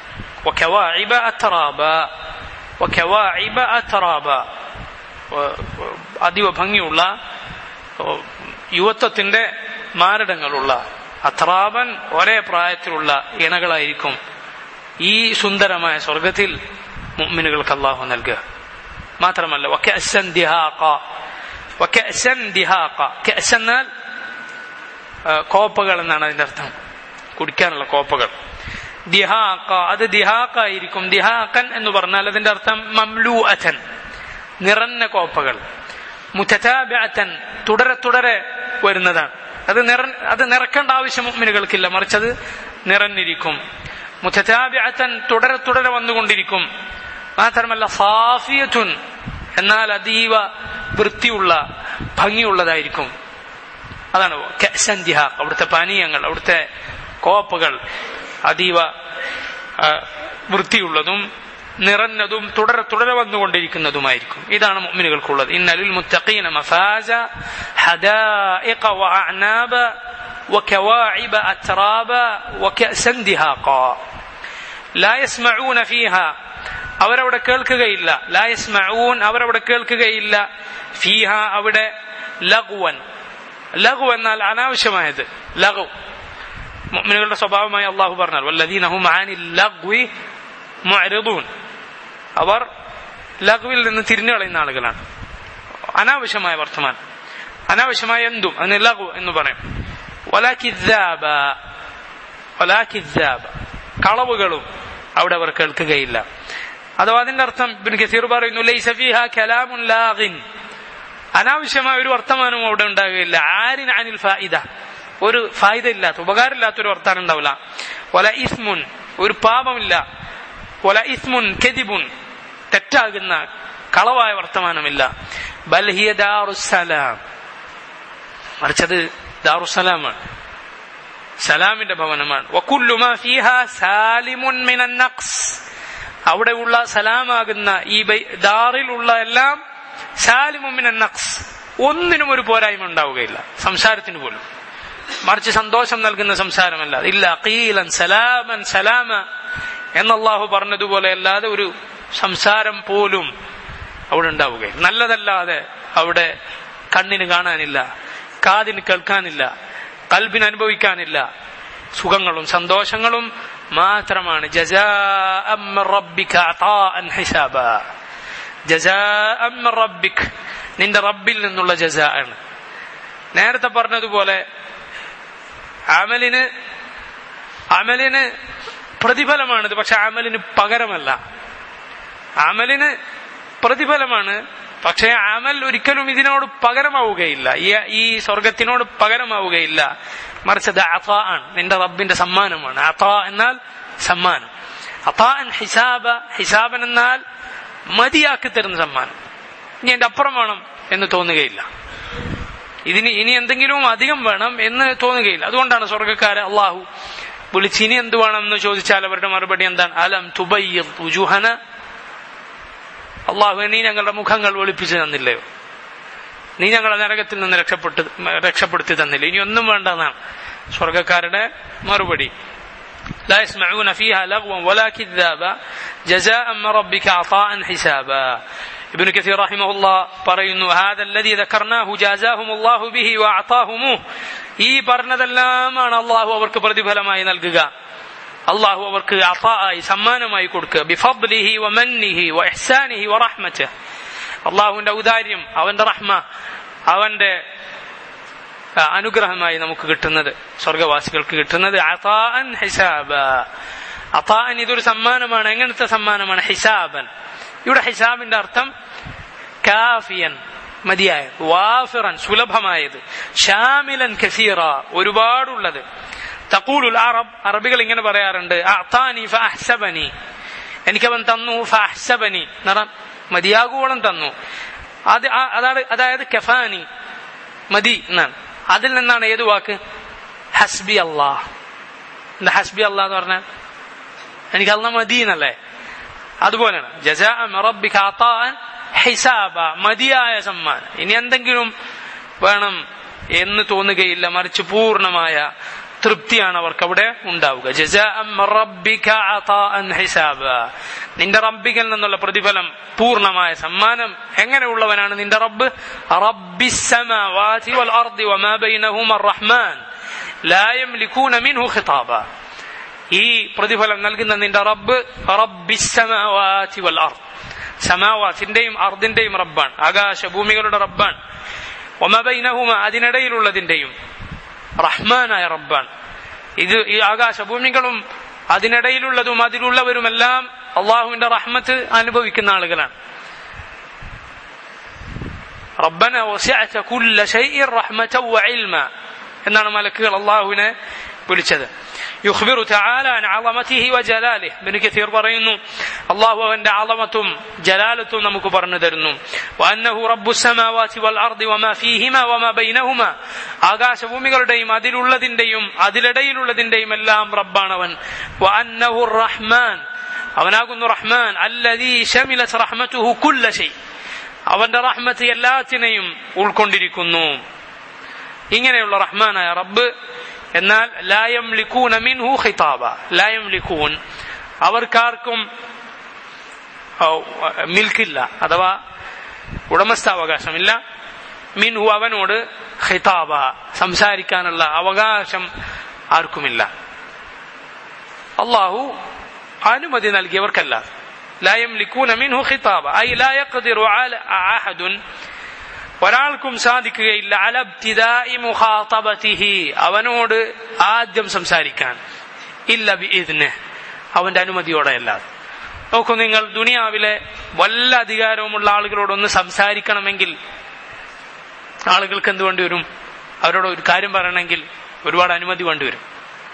അതീവ ഭംഗിയുള്ള യുവത്വത്തിന്റെ മാരടങ്ങളുള്ള അത്രാബൻ ഒരേ പ്രായത്തിലുള്ള ഇണകളായിരിക്കും ഈ സുന്ദരമായ സ്വർഗത്തിൽ മുഅ്മിനുകൾക്ക് അള്ളാഹു നൽകുക മാത്രമല്ല വക്കഅസൻ ദിഹാഖ വക്കഅസൻ ദിഹാഖ കഅസ് എന്നാൽ കോപ്പകൾ എന്നാണ് അതിന്റെ അർത്ഥം കുടിക്കാനുള്ള കോപ്പകൾ ദിഹാഖ അത് ദിഹാഖ ആയിരിക്കും ദിഹാഖൻ എന്ന് പറഞ്ഞാൽ അതിന്റെ അർത്ഥം മംലൂ അഥൻ നിറഞ്ഞ കോപ്പകൾ മുത്തതാബിഅത്തൻ തുടരെ തുടരെ വരുന്നതാണ് അത് നിറ അത് നിറക്കേണ്ട ആവശ്യം മുഅ്മിനുകൾക്കില്ല മറിച്ച് അത് നിറഞ്ഞിരിക്കും മുത്തതാബിഅത്തൻ തുടരെ തുടരെ വന്നുകൊണ്ടിരിക്കും മാത്രമല്ല സാഫിയത്തുൻ എന്നാൽ അതീവ വൃത്തിയുള്ള ഭംഗിയുള്ളതായിരിക്കും അതാണ് ദിഹാഖ് അവിടുത്തെ പാനീയങ്ങൾ അവിടുത്തെ കോപ്പകൾ അതീവ വൃത്തിയുള്ളതും നിറഞ്ഞതും തുടരെ തുടരെ വന്നുകൊണ്ടിരിക്കുന്നതുമായിരിക്കും ഇതാണ് മുഅ്മിനുകൾക്കുള്ളത് ഇന്നലിൽ മുത്തഖീന മഫാജ ഹദായിഖ വഅഅനാബ وكواعب أترابا وكأسا دهاقا لا يسمعون فيها അവരവിടെ കേൾക്കുകയില്ല ലാ യസ്മഊൻ അവരവിടെ കേൾക്കുകയില്ല ഫീഹ അവിടെ ലഘുവൻ ലഘു എന്നാൽ അനാവശ്യമായത് ലഘു മുഅ്മിനുകളുടെ സ്വഭാവമായി അള്ളാഹു പറഞ്ഞാൽ വല്ലദീനഹും ആനിൽ ലഗ്വി മുഅ്രിദൂൻ അവർ ലഘുവിൽ നിന്ന് തിരിഞ്ഞു കളയുന്ന ആളുകളാണ് അനാവശ്യമായ വർത്തമാനം അനാവശ്യമായ എന്തും അതിന് ലഘു എന്ന് പറയും ഒലാക്കിദ്ദാബ ഒലാക്കിദ്ദാബ കളവുകളും അവിടെ അവർ കേൾക്കുകയില്ല അഥവാ അതിന്റെ അർത്ഥം ഇബ്നു കസീർ പറയുന്നു ലൈസ ഫീഹ കലാമുൻ ലാഗിൻ അനാവശ്യമായ ഒരു വർത്തമാനവും അവിടെ ഉണ്ടാകുകയില്ല ആരിൻ അനിൽ ഫായിദ ഒരു ഫായിദ ഇല്ലാത്ത ഉപകാരമില്ലാത്ത ഒരു വർത്താനം ഉണ്ടാവില്ല വല ഇസ്മുൻ ഒരു പാപമില്ല വല ഇസ്മുൻ കെതിബുൻ തെറ്റാകുന്ന കളവായ വർത്തമാനമില്ല ബൽഹിയ ദാറുസലാം മറിച്ചത് ദാറുസലാമാണ് സലാമിന്റെ ഭവനമാണ് വക്കുല്ലുമാ ഫീഹ സാലിമുൻ മിനൻ നഖ്സ് അവിടെയുള്ള സലാമാകുന്ന ഈ ബൈ- ദാറിലുള്ള എല്ലാം സാലിമുമിന നഖ്സ് ഒന്നിനും ഒരു പോരായ്മ ഉണ്ടാവുകയില്ല സംസാരത്തിന് പോലും മറിച്ച് സന്തോഷം നൽകുന്ന സംസാരമല്ല ഇല്ല അഖീലൻ സലാമൻ സലാമ എന്നല്ലാഹു പറഞ്ഞതുപോലെ അല്ലാതെ ഒരു സംസാരം പോലും അവിടെ ഉണ്ടാവുകയില്ല നല്ലതല്ലാതെ അവിടെ കണ്ണിന് കാണാനില്ല കാതിന് കേൾക്കാനില്ല കൽബിന് അനുഭവിക്കാനില്ല സുഖങ്ങളും സന്തോഷങ്ങളും മാത്രമാണ് ജസാഅം മിർ റബ്ബിക അതാഅൻ ഹിസാബ ജസാഅം മിർ റബ്ബിക് നിന്റെ റബ്ബിൽ നിന്നുള്ള ജസാ ആണ് നേരത്തെ പറഞ്ഞതുപോലെ അമലിന് അമലിന് പ്രതിഫലമാണിത് പക്ഷെ അമലിന് പകരമല്ല അമലിന് പ്രതിഫലമാണ് പക്ഷേ അമൽ ഒരിക്കലും ഇതിനോട് പകരമാവുകയില്ല ഈ ഈ സ്വർഗത്തിനോട് പകരമാവുകയില്ല മറിച്ച് അത് അതാ ആണ് നിന്റെ റബ്ബിന്റെ സമ്മാനമാണ് അതാ എന്നാൽ സമ്മാനം അതാൻ ഹിസാബ ഹിസാബൻ എന്നാൽ മതിയാക്കി തരുന്ന സമ്മാനം ഇനി എന്റെ അപ്പുറം വേണം എന്ന് തോന്നുകയില്ല ഇതിന് ഇനി എന്തെങ്കിലും അധികം വേണം എന്ന് തോന്നുകയില്ല അതുകൊണ്ടാണ് സ്വർഗക്കാരെ അള്ളാഹു വിളിച്ച് ഇനി എന്ത് വേണം എന്ന് ചോദിച്ചാൽ അവരുടെ മറുപടി എന്താണ് അലം തുബയ്യുഹന അള്ളാഹു നീ ഞങ്ങളുടെ മുഖങ്ങൾ വെളുപ്പിച്ചു തന്നില്ലയോ നീ ഞങ്ങളെ നരകത്തിൽ നിന്ന് രക്ഷപ്പെട്ട് രക്ഷപ്പെടുത്തി തന്നില്ല ഇനി ഒന്നും വേണ്ടെന്നാണ് സ്വർഗക്കാരുടെ മറുപടി لا يسمعون فيها لغوا ولا كذابا جزاء من ربك عطاء حسابا ابن كثير رحمه الله പറയുന്നു هذا الذي ذكرناه جازاهم الله به واعطاهموه ഈ പറഞ്ഞതെല്ലാമാണ് അള്ളാഹു അവർക്ക് പ്രതിഫലമായി നൽകുക അള്ളാഹു അവർക്ക് അതായി സമ്മാനമായി കൊടുക്കുക ബിഫബ്ലിഹി വമന്നിഹി വഇഹ്സാനിഹി വറഹ്മത്തിഹി അള്ളാഹുവിന്റെ ഔദാര്യം അവന്റെ റഹ്മ അവന്റെ ആ, അനുഗ്രഹമായി നമുക്ക് കിട്ടുന്നത് സ്വർഗവാസികൾക്ക് കിട്ടുന്നത് അതാൻ ഹിസാബ അതാൻ ഇതൊരു സമ്മാനമാണ് എങ്ങനത്തെ സമ്മാനമാണ് ഹിസാബൻ ഇവിടെ ഹിസാബിന്റെ അർത്ഥം കാഫിയൻ മതിയായ വാഫിറൻ സുലഭമായത് ഷാമിലൻ കസീറ ഒരുപാടുള്ളത് തക്കൂലുൽ അറബ് അറബികൾ ഇങ്ങനെ പറയാറുണ്ട് അത്താനി ഫഅഹ്സബനി എനിക്കവൻ തന്നു ഫഅഹ്സബനി നിറം മതിയാകുവോളം തന്നു അത് ആ- അതാണ് അതായത് കഫാനി മതി എന്നാണ് അതിൽ നിന്നാണ് ഏത് വാക്ക് ഹസ്ബി അള്ളാഹ് എന്താ ഹസ്ബി അള്ളാഹ് എന്ന് പറഞ്ഞാൽ എനിക്ക് അല്ല മതി എന്നല്ലേ അതുപോലെയാണ് ജസാ റബ്ബിക അതാഅൻ ഹിസാബ മതിയായ സമ്മാനം ഇനി എന്തെങ്കിലും വേണം എന്ന് തോന്നുകയില്ല മറിച്ച് പൂർണ്ണമായ തൃപ്തിയാണ് അവർക്ക് അവിടെ ഉണ്ടാവുക ജസാ റബ്ബിക അതാഅൻ ഹിസാബ നിന്റെ റബ്ബിൽ നിന്നുള്ള പ്രതിഫലം പൂർണ്ണമായ സമ്മാനം എങ്ങനെയുള്ളവനാണ് നിന്റെ റബ്ബ് റബ്ബിസ്സമാവാതി വൽ അർദി വമാ ബൈനഹുമ റഹ്മാൻ ലാ യംലികൂന മിൻഹു ഖിതാബ ഈ പ്രതിഫലം നൽകുന്ന നിന്റെ റബ്ബ് റബ്ബിസ്സമാവാതി വൽ അർദ് സമാവാത്തിന്റെയും അർദിന്റെയും റബ്ബാണ് ആകാശ ഭൂമികളുടെ റബ്ബാണ് ഒമബൈനഹുമ അതിനിടയിലുള്ളതിന്റെയും റഹ്മാനായ റബ്ബാണ് ഇത് ഈ ആകാശ ഭൂമികളും അതിനിടയിലുള്ളതും അതിലുള്ളവരുമെല്ലാം അള്ളാഹുവിന്റെ റഹ്മത്ത് അനുഭവിക്കുന്ന ആളുകളാണ് റബ്ബന വസിഅത കുല്ല ഷൈഇൻ റഹ്മതൻ വഇൽമ എന്നാണ് മലക്കുകൾ അള്ളാഹുവിനെ വിളിച്ചത് يخبر تعالى عن عظمته وجلاله ابن كثير പറയുന്നു അള്ളാഹു അവന്റെ ആളമത്തും ജലാലത്തും നമുക്ക് പറഞ്ഞു തരുന്നു وأنه رب السماوات والأرض وما فيهما وما بينهما ആകാശഭൂമികളുടെയും അതിലുള്ളതിന്റെയും അതിലിടയിലുള്ളതിന്റെയും എല്ലാം റബ്ബാണവൻ وأنه الرحمن അവനാകുന്നു റഹ്മാൻ الذي شملت رحمته كل شيء അവന്റെ റഹ്മത്ത് എല്ലാത്തിനെയും ഉൾക്കൊണ്ടിരിക്കുന്നു ഇങ്ങനെയുള്ള റഹ്മാനായ റബ്ബ് എന്നാൽ ലായം ലിക്കൂന മിൻഹു ഖിതാബ ലായം ലിക്കൂൻ അവർക്കാർക്കും ഔ, മിൽക്കില്ല അഥവാ ഉടമസ്ഥാവകാശമില്ല മിൻഹു അവനോട് ഖിതാബ സംസാരിക്കാനുള്ള അവകാശം ആർക്കുമില്ല അള്ളാഹു അനുമതി നൽകിയവർക്കല്ല ലായം ലിക്കൂന മിൻഹു ഖിതാബ ഐ ലാ യഖ്ദിറു അല അഹദുൻ ഒരാൾക്കും സാധിക്കുകയില്ല അലബ്തിദാഇ മുഖാതബതിഹി അവനോട് ആദ്യം സംസാരിക്കാൻ ഇല്ല ബിഇദ്ന് അവന്റെ അനുമതിയോടെ അല്ലാതെ നോക്കൂ നിങ്ങൾ ദുനിയാവിലെ വല്ല അധികാരവുമുള്ള ആളുകളോടൊന്ന് സംസാരിക്കണമെങ്കിൽ ആളുകൾക്ക് എന്ത് വേണ്ടി വരും അവരോട് ഒരു കാര്യം പറയണമെങ്കിൽ ഒരുപാട് അനുമതി വേണ്ടിവരും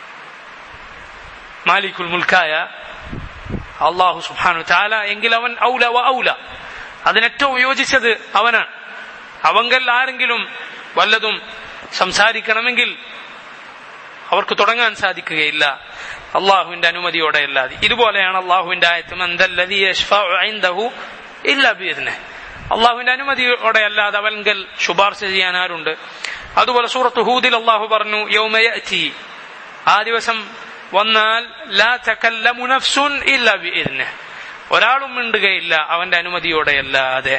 മാലിക്കുൽ മുൽക്കായ അള്ളാഹു സുബ്ഹാനഹു താല എങ്കിൽ അവൻ ഔല വ ഔല അതിനേറ്റവും യോജിച്ചത് അവനാണ് അവങ്കൽ ആരെങ്കിലും വല്ലതും സംസാരിക്കണമെങ്കിൽ അവർക്ക് തുടങ്ങാൻ സാധിക്കുകയില്ല അള്ളാഹുവിന്റെ അനുമതിയോടെ അല്ലാതെ ഇതുപോലെയാണ് അള്ളാഹുവിന്റെ ആയത്തും അള്ളാഹുവിന്റെ അനുമതിയോടെ അല്ലാതെ അവൻകൽ ശുപാർശ ചെയ്യാൻ ആരുണ്ട് അതുപോലെ സൂറത്ത് ഹൂദിൽ അള്ളാഹു പറഞ്ഞു യൗമയഅതി ആ ദിവസം വന്നാൽ ലാ തകല്ലമു നഫ്സുൻ ഇല്ലാ ബിഇذنه ഒരാളും മിണ്ടുകയില്ല അവന്റെ അനുമതിയോടെ അല്ലാതെ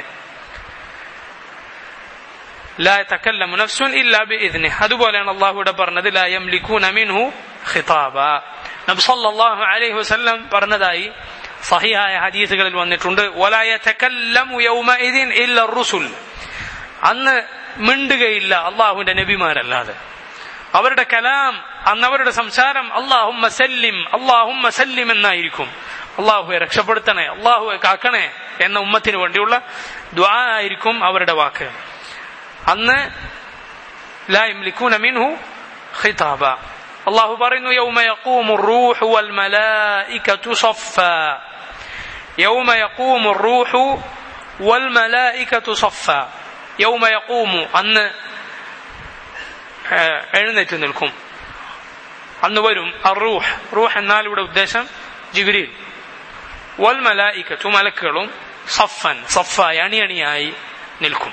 ലാ തകല്ലമു നഫ്സുൻ ഇല്ലാ ബിഇذنه അതുപോലെയാണ് അള്ളാഹുവിടെ പറഞ്ഞത് ലാ യംലികൂന മിൻഹു ഖിതാബ നബി സല്ലല്ലാഹു അലൈഹി വസല്ലം പറഞ്ഞതായി സഹിയായ ഹദീസുകളിൽ വന്നിട്ടുണ്ട് വലാ യതകല്ലമു യൗമഇദിൻ ഇല്ല റുസുൽ അന്ന് മിണ്ടുകയില്ല അള്ളാഹുവിന്റെ നബിമാരല്ലാതെ അവരുടെ കലാം അന്ന് അവരുടെ സംസാരം അള്ളാഹുമ്മ സല്ലിം അള്ളാഹുമ്മ സല്ലിം എന്നായിരിക്കും അള്ളാഹുവെ രക്ഷപ്പെടുത്തണേ അള്ളാഹുവെ കാക്കണേ എന്ന ഉമ്മത്തിന് വേണ്ടിയുള്ള ദ്വാ ആയിരിക്കും അവരുടെ വാക്ക് അന്ന് ലാ യംലികൂന മിൻഹു ഖിതാബ അള്ളാഹു പറയുന്നു യൗമ യഖൂമു റൂഹു വൽ മലായികതു സഫ യൗമ യഖൂമു റൂഹു വൽ മലായികതു സഫ യൗമ യഖൂമു അന്ന് എഴുന്നേറ്റ് നിൽക്കും അന്ന് വരും റൂഹ് റൂഹ് എന്നാൽ ഇവിടെ ഉദ്ദേശം ജിബിരിൽ വൽ മലായിക്കത്തു മലക്കുകളും സഫൻ സഫായി അണിയണിയായി നിൽക്കും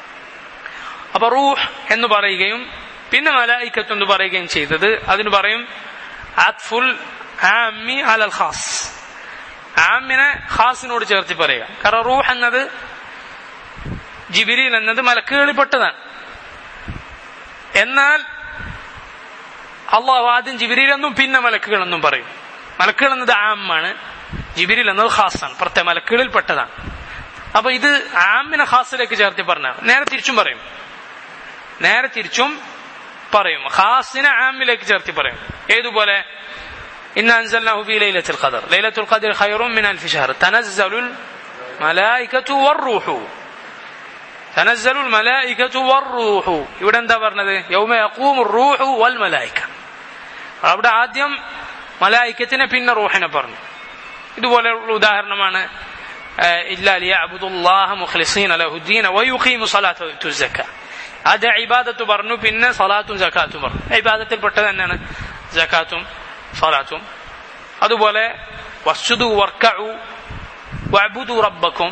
അപ്പൊ റൂഹ് എന്ന് പറയുകയും പിന്നെ മലായിക്കത്ത് എന്ന് പറയുകയും ചെയ്തത് അതിന് പറയും അത്ഫുൽ ആമി അലൽ ഖാസ് ആമിനെ ഖാസിനോട് ചേർത്തി പറയുക കാരണം റൂഹ് എന്നത് ജിബിരിൽ എന്നത് മലക്കുകളിൽപ്പെട്ടതാണ് എന്നാൽ അള്ളാഹു ആദ്യം ജിബിരിൽ എന്നും പിന്നെ മലക്കുകൾ എന്നും പറയും മലക്കുകൾ എന്നത് ആമാണ് ജിബിരിൽ എന്നത് ഖാസാണ് പ്രത്യേക മലക്കുകളിൽ പെട്ടതാണ് അപ്പൊ ഇത് ആമിനെ ഖാസിലേക്ക് ചേർത്തി പറഞ്ഞാണ് നേരെ തിരിച്ചും പറയും നേരെ തിരിച്ചും പറയും ഖാസിനെ ആമിലേക്ക് ചേർത്തി പറയും ഏതുപോലെ إنا أنزلناه في ليلة القدر ليلة القدر خير من ألف شهر تنزل الملائكة والروح تنزل الملائكة والروح ഇവിടെ എന്താ പറഞ്ഞത് യൗമ യഖൂമു റൂഹു വൽ മലായിക അവിടെ ആദ്യം മലായിക്കത്തിനെ പിന്നെ റൂഹിനെ പറഞ്ഞു ഇതുപോലെയുള്ള ഉദാഹരണമാണ് ഇല്ലാ ലിയഅബ്ദുല്ലാഹ മുഖ്ലിസീന ലഹുദ്ദീന വയുഖീമു സ്വലാത്ത വയത്തു സക്ക അത് ഇബാദത്ത് പറഞ്ഞു പിന്നെ സലാത്തും ജക്കാത്തും പറഞ്ഞു ഇബാദത്തിൽ പെട്ടത് തന്നെയാണ് ജക്കാത്തും സലാത്തും അതുപോലെ വസ്തുദു വർക്കഉ വഅബുദു റബ്ബക്കും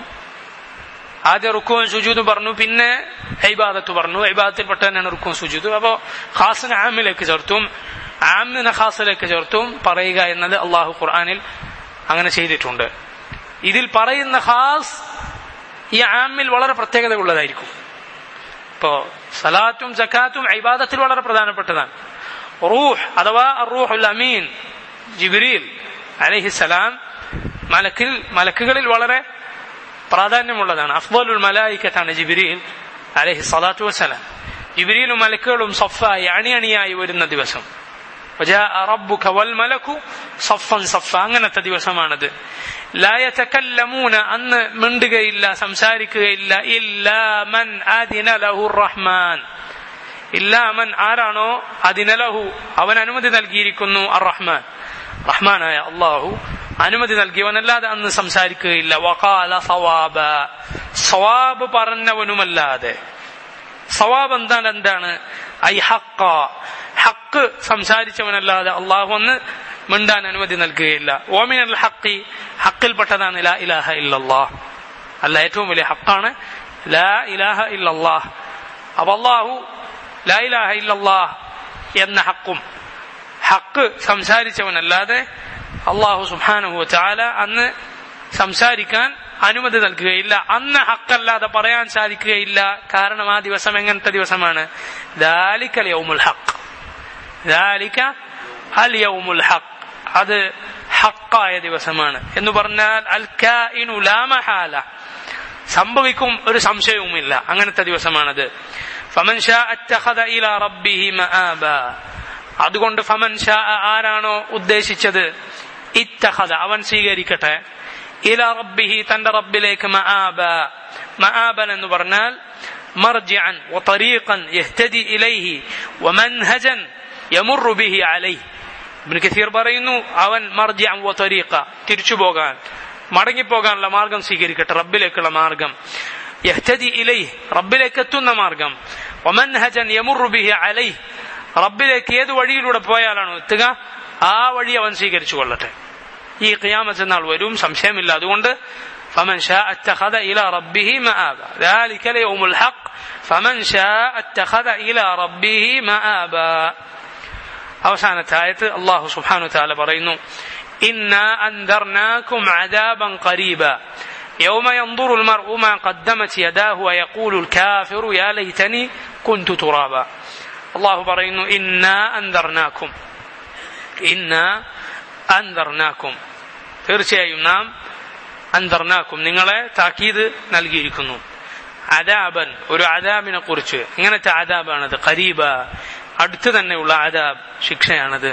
ആദ്യം റുക്കുവും സുജൂദും പറഞ്ഞു പിന്നെ ഇബാദത്ത് പറഞ്ഞു ഇബാദത്തിൽ പെട്ട തന്നെയാണ് റുക്കുവും സുജൂദും അപ്പോ ഖാസിനെ ആമിലേക്ക് ചേർത്തും ആമിനെ ഖാസിലേക്ക് ചേർത്തും പറയുക എന്നത് അള്ളാഹു ഖുർആാനിൽ അങ്ങനെ ചെയ്തിട്ടുണ്ട് ഇതിൽ പറയുന്ന ഖാസ് ഈ ആമിൽ വളരെ പ്രത്യേകത ഉള്ളതായിരിക്കും ഇപ്പോ സലാത്തും ജക്കാത്തും ഇബാദത്തിൽ വളരെ പ്രധാനപ്പെട്ടതാണ് റൂഹ് അഥവാ റൂഹുൽ അമീൻ ജിബ്രീൽ അലഹിസലാം മലക്കിൽ മലക്കുകളിൽ വളരെ പ്രാധാന്യമുള്ളതാണ് അഫ്ദലുൽ മലായിക്കത്താണ് ജിബിരിയിൽ അലഹി സ്വലാത്തു വസ്സലാം ജിബിരിയിലും മലക്കുകളും സഫായി അണിയണിയായി വരുന്ന ദിവസം റബ്ബുക വൽ മലക്കു സഫൻ സഫ അങ്ങനത്തെ ദിവസമാണത് ലായതക്കല്ലമൂന അന്ന് മിണ്ടുകയില്ല സംസാരിക്കുകയില്ല ഇല്ലാമൻ ലഹു റഹ്മാൻ ഇല്ലാമൻ ആരാണോ അതിനലഹു അവൻ അനുമതി നൽകിയിരിക്കുന്നു അർ റഹ്മാൻ റഹ്മാനായ അള്ളാഹു അനുമതി നൽകിയവനല്ലാതെ അന്ന് സംസാരിക്കുകയില്ല വകാല സവാബ സവാബ് പറഞ്ഞവനുമല്ലാതെ സവാബ് എന്താണ് എന്താണ് ഐ ഹക്ക ഹക്ക് സംസാരിച്ചവനല്ലാതെ അള്ളാഹു അന്ന് മിണ്ടാൻ അനുമതി നൽകുകയില്ല ഓമിനൽ ഹക്കി ഹക്കിൽപ്പെട്ടതാണ് ലാ ഇലാഹ ഇല്ലല്ലാഹ് അല്ല ഏറ്റവും വലിയ ഹക്കാണ് ലാ ഇലാഹ ഇല്ലല്ലാഹ് അപ്പൊ അള്ളാഹു ലാ ഇലാഹ ഇല്ലല്ലാഹ് എന്ന ഹക്കും ഹക്ക് സംസാരിച്ചവനല്ലാതെ അള്ളാഹു സുബാനുഹു ചാല അന്ന് സംസാരിക്കാൻ അനുമതി നൽകുകയില്ല അന്ന് ഹക്കല്ലാതെ പറയാൻ സാധിക്കുകയില്ല കാരണം ആ ദിവസം എങ്ങനത്തെ ദിവസമാണ് ദാലിക്കൽ യൗമുൽ ഹക്ക് ദാലിക്ക അൽ യൗമുൽ ഹക്ക് അത് ഹക്കായ ദിവസമാണ് എന്ന് പറഞ്ഞാൽ അൽ കാഇനു ലാ മഹാല സംഭവിക്കും ഒരു സംശയവുമില്ല അങ്ങനത്തെ ദിവസമാണത് ഫമൻ ഷാ അറ്റഖദ ഇലാ റബ്ബിഹി മആബ അതുകൊണ്ട് ഫമൻ ഷാ ആരാണോ ഉദ്ദേശിച്ചത് ഇത്തഖദ അവൻ സ്വീകരിക്കട്ടെ ഇല റബ്ബിഹി തന്റെ റബ്ബിലേക്ക് മആബ മആബൻ എന്ന് പറഞ്ഞാൽ മർജിഅൻ വതരീഖൻ യഹ്തദി ഇലൈഹി വമൻഹജൻ യമറു ബിഹി അലൈഹി ഇബ്നു കസീർ പറയുന്നു അവൻ മർജിഅൻ വതരീഖ തിരിച്ചു പോകാൻ മടങ്ങിപ്പോകാനുള്ള മാർഗം സ്വീകരിക്കട്ടെ റബ്ബിലേക്കുള്ള മാർഗം യഹ്തദി ഇലൈഹി റബ്ബിലേക്ക് എത്തുന്ന മാർഗം വമൻഹജൻ യമറു ബിഹി അലൈഹി റബ്ബിലേക്ക് ഏത് വഴിയിലൂടെ പോയാലാണോ എത്തുക ആ വഴി അവൻ സ്വീകരിച്ചു കൊള്ളട്ടെ ഈ ഖിയാമത്ത് നാൾ വരും സംശയമില്ല അതുകൊണ്ട് فمن شاء اتخذ إلى ربه مآبا ذلك اليوم الحق فمن شاء اتخذ إلى ربه مآبا അവസാനത്തെ ആയത്ത് അള്ളാഹു സുബ്ഹാനഹു വതആല പറയുന്നു إنا أنذرناكم عذابا قريبا يوم ينظر المرء ما قدمت يداه ويقول الكافر يا ليتني كنت ترابا الله പറയുന്നു إنا أنذرناكم إنا أنذرناكم തീർച്ചയായും നാം അന്തർനാക്കും നിങ്ങളെ താക്കീത് നൽകിയിരിക്കുന്നു അദാബൻ ഒരു അദാബിനെ കുറിച്ച് ഇങ്ങനത്തെ അദാബാണത് ഖരീബ അടുത്ത് തന്നെയുള്ള അദാബ് ശിക്ഷയാണത്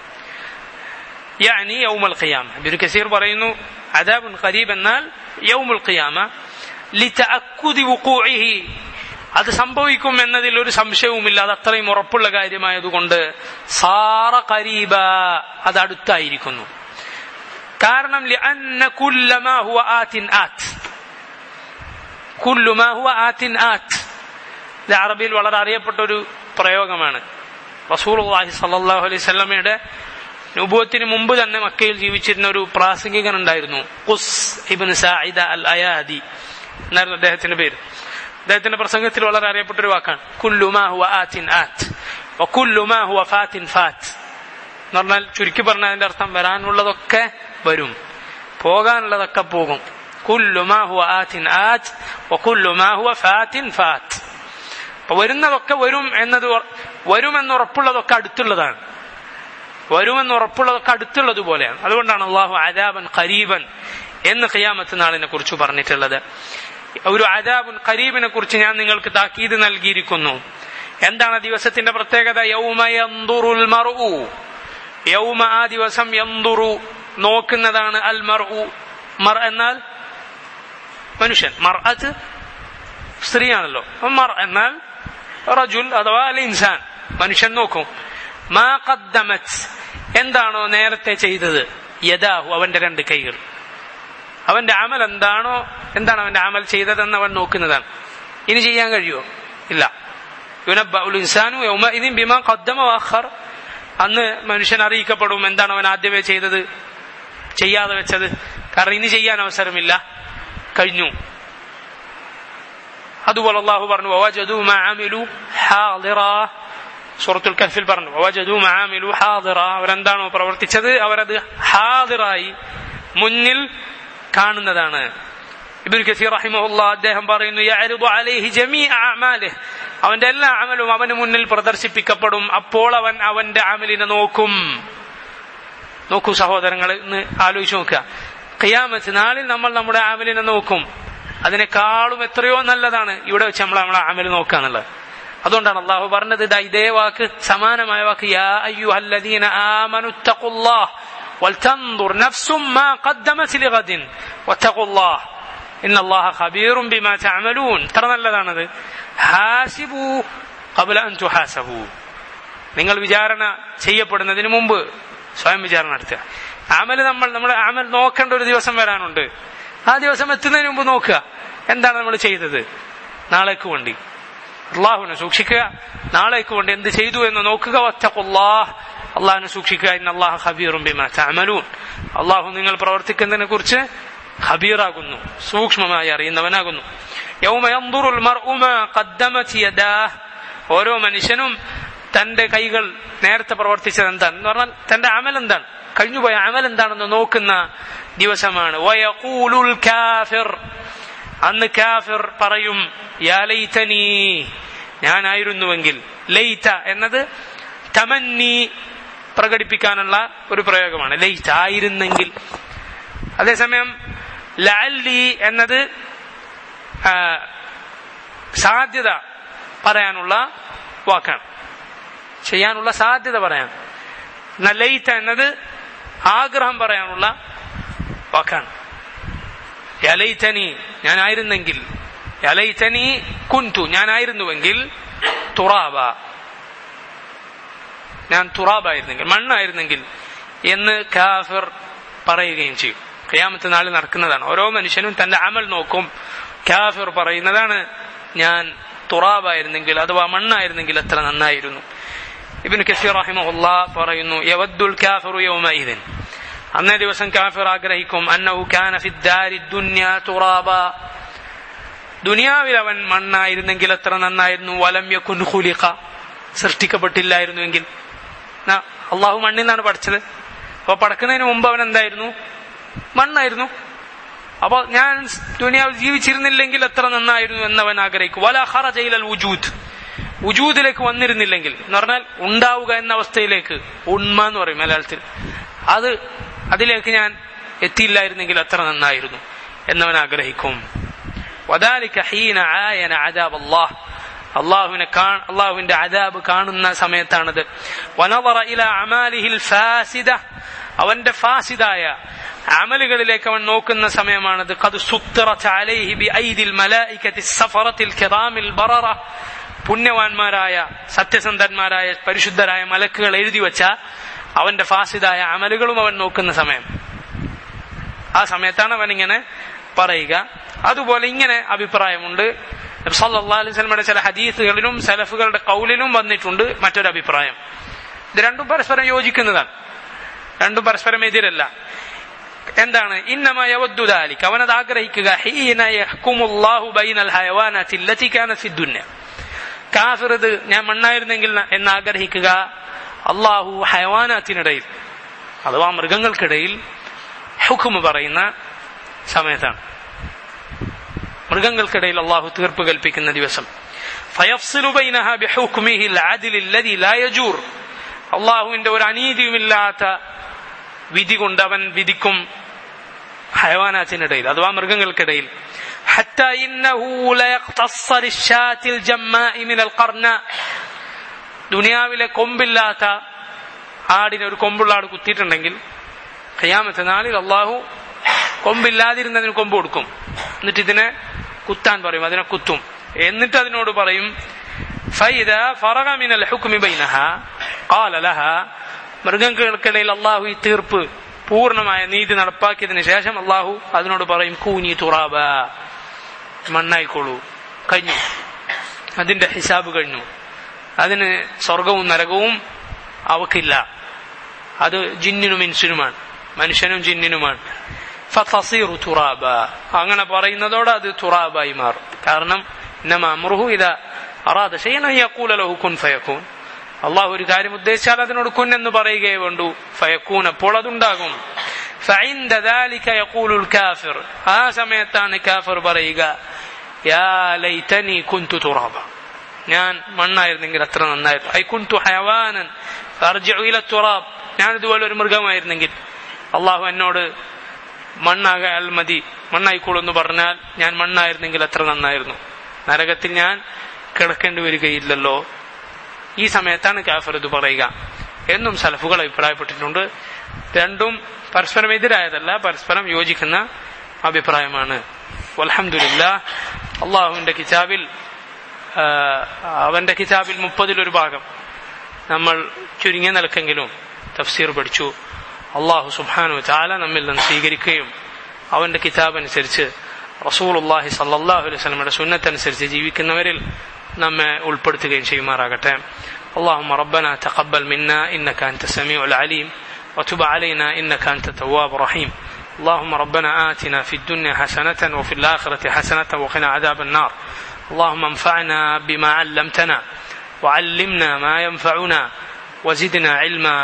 യാനി യൗമൽ ഖിയാമ ഇബ്നു കസീർ പറയുന്നു അദാബുൻ ഖരീബ് എന്നാൽ യൗമുൽ ഖിയാമ ലിതഅക്കുദി വുഖൂഇഹി അത് സംഭവിക്കും എന്നതിൽ ഒരു സംശയവുമില്ല അത് അത്രയും ഉറപ്പുള്ള കാര്യമായതുകൊണ്ട് സാറ ഖരീബ അത് അടുത്തായിരിക്കുന്നു കാരണം لأن كل ما هو آت آت كل ما هو آت آت ഇത് അറബിയിൽ വളരെ അറിയപ്പെട്ട ഒരു പ്രയോഗമാണ് റസൂലുള്ളാഹി സല്ലല്ലാഹു അലൈഹി വസല്ലമയുടെ നുബുവത്തിന് മുമ്പ് തന്നെ മക്കയിൽ ജീവിച്ചിരുന്ന ഒരു പ്രാസംഗികൻ ഉണ്ടായിരുന്നു ഖുസ് ഇബ്നു സായിദ അൽ അയാദി എന്നായിരുന്നു അദ്ദേഹത്തിന്റെ പേര് അദ്ദേഹത്തിന്റെ പ്രസംഗത്തിൽ വളരെ അറിയപ്പെട്ട ഒരു വാക്കാണ് കുല്ലു മാ ഹുവ ആത്തിൻ ആത്ത് വകുല്ലു മാ ഹുവ ഫാത്തിൻ ഫാത്ത് എന്ന് പറഞ്ഞാൽ ചുരുക്കി പറഞ്ഞ അതിന്റെ അർത്ഥം വരാനുള്ളതൊക്കെ വരും പോകാനുള്ളതൊക്കെ പോകും കുല്ലു മാ ഹുവ ആത്തിൻ ആത്ത് വകുല്ലു മാ ഹുവ ഫാത്തിൻ ഫാത്ത് അപ്പൊ വരുന്നതൊക്കെ വരും എന്നത് ഉറ- വരുമെന്ന് ഉറപ്പുള്ളതൊക്കെ അടുത്തുള്ളതാണ് വരുമെന്ന് ഉറപ്പുള്ളതൊക്കെ അടുത്തുള്ളത് പോലെയാണ് അതുകൊണ്ടാണ് അള്ളാഹു അദാബൻ ഖരീബൻ എന്ന് ഖിയാമത്ത് നാളിനെ കുറിച്ച് പറഞ്ഞിട്ടുള്ളത് ഒരു അദാബുൻ ഖരീബിനെ കുറിച്ച് ഞാൻ നിങ്ങൾക്ക് താക്കീത് നൽകിയിരിക്കുന്നു എന്താണ് ആ ദിവസത്തിന്റെ പ്രത്യേകത യൗമ യന്ദുറുൽ മർഉ യൗമ ആ ദിവസം യന്ദുറു നോക്കുന്നതാണ് അൽ മർഉ മർ എന്നാൽ മനുഷ്യൻ മർഅത്ത് സ്ത്രീയാണല്ലോ അപ്പൊ മർ എന്നാൽ റജുൽ അഥവാ അൽ ഇൻസാൻ മനുഷ്യൻ നോക്കും മാ ഖദ്ദമത് എന്താണോ നേരത്തെ ചെയ്തത് യദാഹു അവന്റെ രണ്ട് കൈകൾ അവന്റെ അമൽ എന്താണോ എന്താണ് അവന്റെ അമൽ ചെയ്തതെന്ന് അവൻ നോക്കുന്നതാണ് ഇനി ചെയ്യാൻ കഴിയുമോ ഇല്ല യുനബ്ബഉൽ ഇൻസാനു യൗമഇദിൻ ബിമാ ഖദ്ദമ വഅഖർ അന്ന് മനുഷ്യൻ അറിയിക്കപ്പെടും എന്താണ് അവൻ ആദ്യമേ ചെയ്തത് ചെയ്യാതെ വെച്ചത് കാരണം ഇനി ചെയ്യാൻ അവസരമില്ല കഴിഞ്ഞു അതുപോലെ അള്ളാഹു പറഞ്ഞു വവജദു മാ അമിലു ഹാദിറാ സൂറത്തുൽ കഹ്ഫിൽ പറഞ്ഞു വവജദു മാ അമിലു ഹാദിറ അവരെന്താണോ പ്രവർത്തിച്ചത് അവരത് ഹാദിറായി മുന്നിൽ കാണുന്നതാണ് ഇബ്നു കസീർ റഹിമഹുല്ല അദ്ദേഹം പറയുന്നു യഅരിദു അലൈഹി ജമീഅ അഅമാലിഹ് അവന്റെ എല്ലാ അമലും അവന് മുന്നിൽ പ്രദർശിപ്പിക്കപ്പെടും അപ്പോൾ അവൻ അവന്റെ അമലിനെ നോക്കും നോക്കൂ സഹോദരങ്ങൾ ഇന്ന് ആലോചിച്ച് നോക്കുക ഖിയാമത്ത് നാളിൽ നമ്മൾ നമ്മുടെ അമലിനെ നോക്കും അതിനേക്കാളും എത്രയോ നല്ലതാണ് ഇവിടെ വെച്ച് നമ്മൾ നമ്മളെ അമൽ നോക്കുക എന്നുള്ളത് അതുകൊണ്ടാണ് അള്ളാഹു പറഞ്ഞത് ഇതാ ഇതേ വാക്ക് സമാനമായ വാക്ക് യാ അയ്യു അല്ലദീന ആമനു തഖുല്ലാഹ് വൽതൻദുർ നഫ്സും മാ ഖദ്ദമത് ലിഗദിൻ വത്തഖുല്ലാഹ് ഇന്ന അല്ലാഹ ഖബീറും ബിമാ തഅമലൂൻ ഇത്ര നല്ലതാണത് ഹാസിബു ഖബ്ല അൻ തുഹാസബു നിങ്ങൾ വിചാരണ ചെയ്യപ്പെടുന്നതിന് മുമ്പ് സ്വയം വിചാരണ നടത്തുക അമൽ നമ്മൾ നമ്മുടെ അമൽ നോക്കേണ്ട ഒരു ദിവസം വരാനുണ്ട് ആ ദിവസം എത്തുന്നതിന് മുമ്പ് നോക്കുക എന്താണ് നമ്മൾ ചെയ്തത് നാളേക്ക് വേണ്ടി അള്ളാഹുവിനെ സൂക്ഷിക്കുക നാളേക്ക് വേണ്ടി എന്ത് ചെയ്തു എന്ന് നോക്കുക ഒറ്റക്കുല്ലാഹ് അള്ളാഹിനെ സൂക്ഷിക്കുക ഇന്ന് അള്ളാഹു ഹബീറും ബിമാ തഅമലൂൻ അള്ളാഹു നിങ്ങൾ പ്രവർത്തിക്കുന്നതിനെ കുറിച്ച് ഖബീറാകുന്നു സൂക്ഷ്മമായി അറിയുന്നവനാകുന്നു യൗമ യൻദുറുൽ മർഉ മാ ഖദ്ദമത് യദാഹ് ഓരോ മനുഷ്യനും തന്റെ കൈകൾ നേരത്തെ പ്രവർത്തിച്ചത് എന്താണ് എന്ന് പറഞ്ഞാൽ തന്റെ അമൽ എന്താണ് കഴിഞ്ഞുപോയ അമൽ എന്താണെന്ന് നോക്കുന്ന ദിവസമാണ് വയഖൂലുൽ കാഫിർ അന്ന് കാഫിർ പറയും യാ ലൈതനീ ഞാനായിരുന്നുവെങ്കിൽ ലൈത എന്നത് തമന്നി പ്രകടിപ്പിക്കാനുള്ള ഒരു പ്രയോഗമാണ് ലൈത ആയിരുന്നെങ്കിൽ അതേസമയം ലഅല്ലി എന്നത് ആ, സാധ്യത പറയാനുള്ള വാക്കാണ് ചെയ്യാനുള്ള സാധ്യത പറയാൻ എന്നാൽ ലൈത്ത എന്നത് ആഗ്രഹം പറയാനുള്ള വാക്കാണ് യലൈത്തനി ഞാനായിരുന്നെങ്കിൽ യലൈത്തനി കുന്തു ഞാനായിരുന്നുവെങ്കിൽ തുറാബ ഞാൻ തുറാബായിരുന്നെങ്കിൽ മണ്ണായിരുന്നെങ്കിൽ എന്ന് കാഫിർ പറയുകയും ചെയ്യും ഖിയാമത്ത് നാളിൽ നടക്കുന്നതാണ് ഓരോ മനുഷ്യനും തന്റെ അമൽ നോക്കും കാഫിർ പറയുന്നതാണ് ഞാൻ തുറാബായിരുന്നെങ്കിൽ അഥവാ മണ്ണായിരുന്നെങ്കിൽ എത്ര നന്നായിരുന്നു ഇബിൻ കസീർ റഹിമഹുല്ല പറയുന്നു യവദ്ദുൽ കാഫിറു യൗമഇദിൻ അന്നേ ദിവസം കാഫിർ ആഗ്രഹിക്കും അന്നഹു കാന ഫിദ്ദാരി ദുന്യ തുറാബ ദുനിയാവിൽ അവൻ മണ്ണായിരുന്നെങ്കിൽ എത്ര നന്നായിരുന്നു വലം യകുൻ ഖുലിഖ സൃഷ്ടിക്കപ്പെട്ടില്ലായിരുന്നുവെങ്കിൽ ന- അള്ളാഹു മണ്ണിൽ നിന്നാണ് പഠിച്ചത് അപ്പൊ പടക്കുന്നതിന് മുമ്പ് അവൻ എന്തായിരുന്നു മണ്ണായിരുന്നു അപ്പൊ ഞാൻ ദുനിയാവിൽ ജീവിച്ചിരുന്നില്ലെങ്കിൽ എത്ര നന്നായിരുന്നു എന്നവൻ ആഗ്രഹിക്കും വല ഖറജയിലൽ വുജൂദ് വുജൂദിലേക്ക് വന്നിരുന്നില്ലെങ്കിൽ എന്ന് പറഞ്ഞാൽ ഉണ്ടാവുക എന്ന അവസ്ഥയിലേക്ക് ഉണ്മ എന്ന് പറയും മലയാളത്തിൽ അത് അതിലേക്ക് ഞാൻ എത്തിയില്ലായിരുന്നെങ്കിൽ എത്ര നന്നായിരുന്നു എന്നവൻ ആഗ്രഹിക്കും وذلك حين عاين عذاب الله അള്ളാഹുവിനെ അള്ളാഹുവിന്റെ അദാബ് കാണുന്ന സമയത്താണത് വനവറ ഇല അമാലിഹിൽ ഫാസിദ അവന്റെ ഫാസിദായ അമലുകളിലേക്ക് അവൻ നോക്കുന്ന സമയമാണത് ഖദ് സുത്തറത് അലൈഹി ബിഐദിൽ മലായികതി സഫറത്തിൽ കിറാമിൽ ബററ പുണ്യവാന്മാരായ സത്യസന്ധന്മാരായ പരിശുദ്ധരായ മലക്കുകൾ എഴുതി വച്ച അവന്റെ ഫാസിദായ അമലുകളും അവൻ നോക്കുന്ന സമയം ആ സമയത്താണ് അവൻ ഇങ്ങനെ പറയുക അതുപോലെ ഇങ്ങനെ അഭിപ്രായമുണ്ട് സല്ലല്ലാഹു അലൈഹി വസല്ലമയുടെ ചില ഹദീസുകളിലും സലഫുകളുടെ കൗലിലും വന്നിട്ടുണ്ട് മറ്റൊരു അഭിപ്രായം ഇത് രണ്ടും പരസ്പരം യോജിക്കുന്നതാണ് രണ്ടും പരസ്പരം എതിരല്ല എന്താണ് ഇന്നമ യവദ്ദു ദാലിക് അവനത് ആഗ്രഹിക്കുക ഹീന യഹ്കുമുല്ലാഹു ബൈനൽ ഹയവാനാത്തി അല്ലതി കാനത് ഫി ദുനിയ കാഫിർ ഇത് ഞാൻ മണ്ണായിരുന്നെങ്കിൽ എന്ന് ആഗ്രഹിക്കുക അള്ളാഹു ഹയവാനാത്തിനിടയിൽ അഥവാ മൃഗങ്ങൾക്കിടയിൽ ഹുക്കുമ് പറയുന്ന സമയത്താണ് മൃഗങ്ങൾക്കിടയിൽ അള്ളാഹു തീർപ്പ് കൽപ്പിക്കുന്ന ദിവസം ഫയഫ്സിലു ബൈനഹ ബിഹുക്മിഹിൽ അദിലിൽ ലദി ലാ യജൂർ അള്ളാഹുവിന്റെ ഒരു അനീതിയുമില്ലാത്ത വിധി കൊണ്ട് അവൻ വിധിക്കും ഹയവാനാത്തിനിടയിൽ അഥവാ മൃഗങ്ങൾക്കിടയിൽ حتى إنه ليقتص للشاة الجماء من القرناء ദുനിയാവിലെ കൊമ്പില്ലാത്ത ആടിന് ഒരു കൊമ്പുള്ള ആട് കുത്തിയിട്ടുണ്ടെങ്കിൽ ഖിയാമത്തെ നാളിൽ അള്ളാഹു കൊമ്പില്ലാതിരുന്നതിന് കൊമ്പ് കൊടുക്കും എന്നിട്ട് ഇതിനെ കുത്താൻ പറയും അതിനെ കുത്തും എന്നിട്ട് അതിനോട് പറയും ഫൈദ ഫറഗ മിനൽ ഹുക്മി ബൈനഹ ഖാല ലഹ മൃഗങ്ങൾക്കിടയിൽ അള്ളാഹു ഈ തീർപ്പ് പൂർണ്ണമായ നീതി നടപ്പാക്കിയതിനു ശേഷം അള്ളാഹു അതിനോട് പറയും കൂനി തുറാബ മണ്ണായിക്കോളൂ കഴിഞ്ഞു അതിന്റെ ഹിസാബ് കഴിഞ്ഞു അതിന് സ്വർഗവും നരകവും അവക്കില്ല അത് ജിന്നിനും ഇൻസിനുമാണ് മനുഷ്യനും ജിന്നിനുമാണ് ഫതസീറു തുറാബ അങ്ങനെ പറയുന്നതോടെ അത് തുറാബായി മാറും കാരണം ഇന്നമ അമ്രുഹു ഇത അറാദ ഷൈഅൻ യഖൂല ലഹു കുൻ ഫയകൂൻ അള്ളാഹു ഒരു കാര്യം ഉദ്ദേശിച്ചാൽ അതിനോട് കുൻ എന്ന് പറയുകയേ വേണ്ടൂ ഫയക്കൂൻ അപ്പോൾ അതുണ്ടാകും فعند ذلك يقول الكافر ആ സമയത്താണ് കാഫർ പറയുക യാ ലൈതനി കുന്തു തുറാബ ഞാൻ മണ്ണായിരുന്നെങ്കിൽ അത്ര നന്നായിരുന്നു ഐ കുന്തു ഹയവാനൻ ഫർജിഉ ഇല തുറാബ് ഞാൻ ഇതുപോലെ ഒരു മൃഗമായിരുന്നെങ്കിൽ അള്ളാഹു എന്നോട് മണ്ണാകാൽ മതി മണ്ണായിക്കോളൂ എന്ന് പറഞ്ഞാൽ ഞാൻ മണ്ണായിരുന്നെങ്കിൽ അത്ര നന്നായിരുന്നു നരകത്തിൽ ഞാൻ കിടക്കേണ്ടി വരികയില്ലല്ലോ ഈ സമയത്താണ് കാഫർ ഇത് പറയുക എന്നും സലഫുകൾ അഭിപ്രായപ്പെട്ടിട്ടുണ്ട് രണ്ടും പരസ്പരം എതിരായതല്ല പരസ്പരം യോജിക്കുന്ന അഭിപ്രായമാണ് അലഹമില്ല അള്ളാഹുവിന്റെ കിതാബിൽ അവന്റെ കിതാബിൽ മുപ്പതിലൊരു ഭാഗം നമ്മൾ ചുരുങ്ങിയ നിലക്കെങ്കിലും തഫ്സീർ പഠിച്ചു അള്ളാഹു സുബാനു ചാല നമ്മിൽ നിന്ന് സ്വീകരിക്കുകയും അവന്റെ കിതാബ് അനുസരിച്ച് റസൂൽ അള്ളാഹി സല്ലാഹു അലൈഹി സ്വലമയുടെ സുന്നത്തനുസരിച്ച് ജീവിക്കുന്നവരിൽ നമ്മെ ഉൾപ്പെടുത്തുകയും ചെയ്യുമാറാകട്ടെ اللهم ربنا تقبل منا انك انت السميع العليم وتب علينا انك انت التواب الرحيم اللهم ربنا آتنا في الدنيا حسنة وفي الآخرة حسنة وقنا عذاب النار اللهم انفعنا بما علمتنا وعلمنا ما ينفعنا وزدنا علما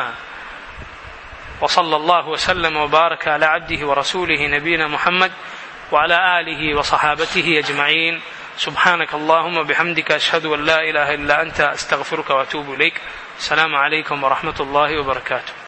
وصلى الله وسلم وبارك على عبده ورسوله نبينا محمد وعلى آله وصحابته أجمعين سبحانك اللهم بحمدك أشهد أن لا إله إلا أنت أستغفرك وأتوب إليك السلام عليكم ورحمة الله وبركاته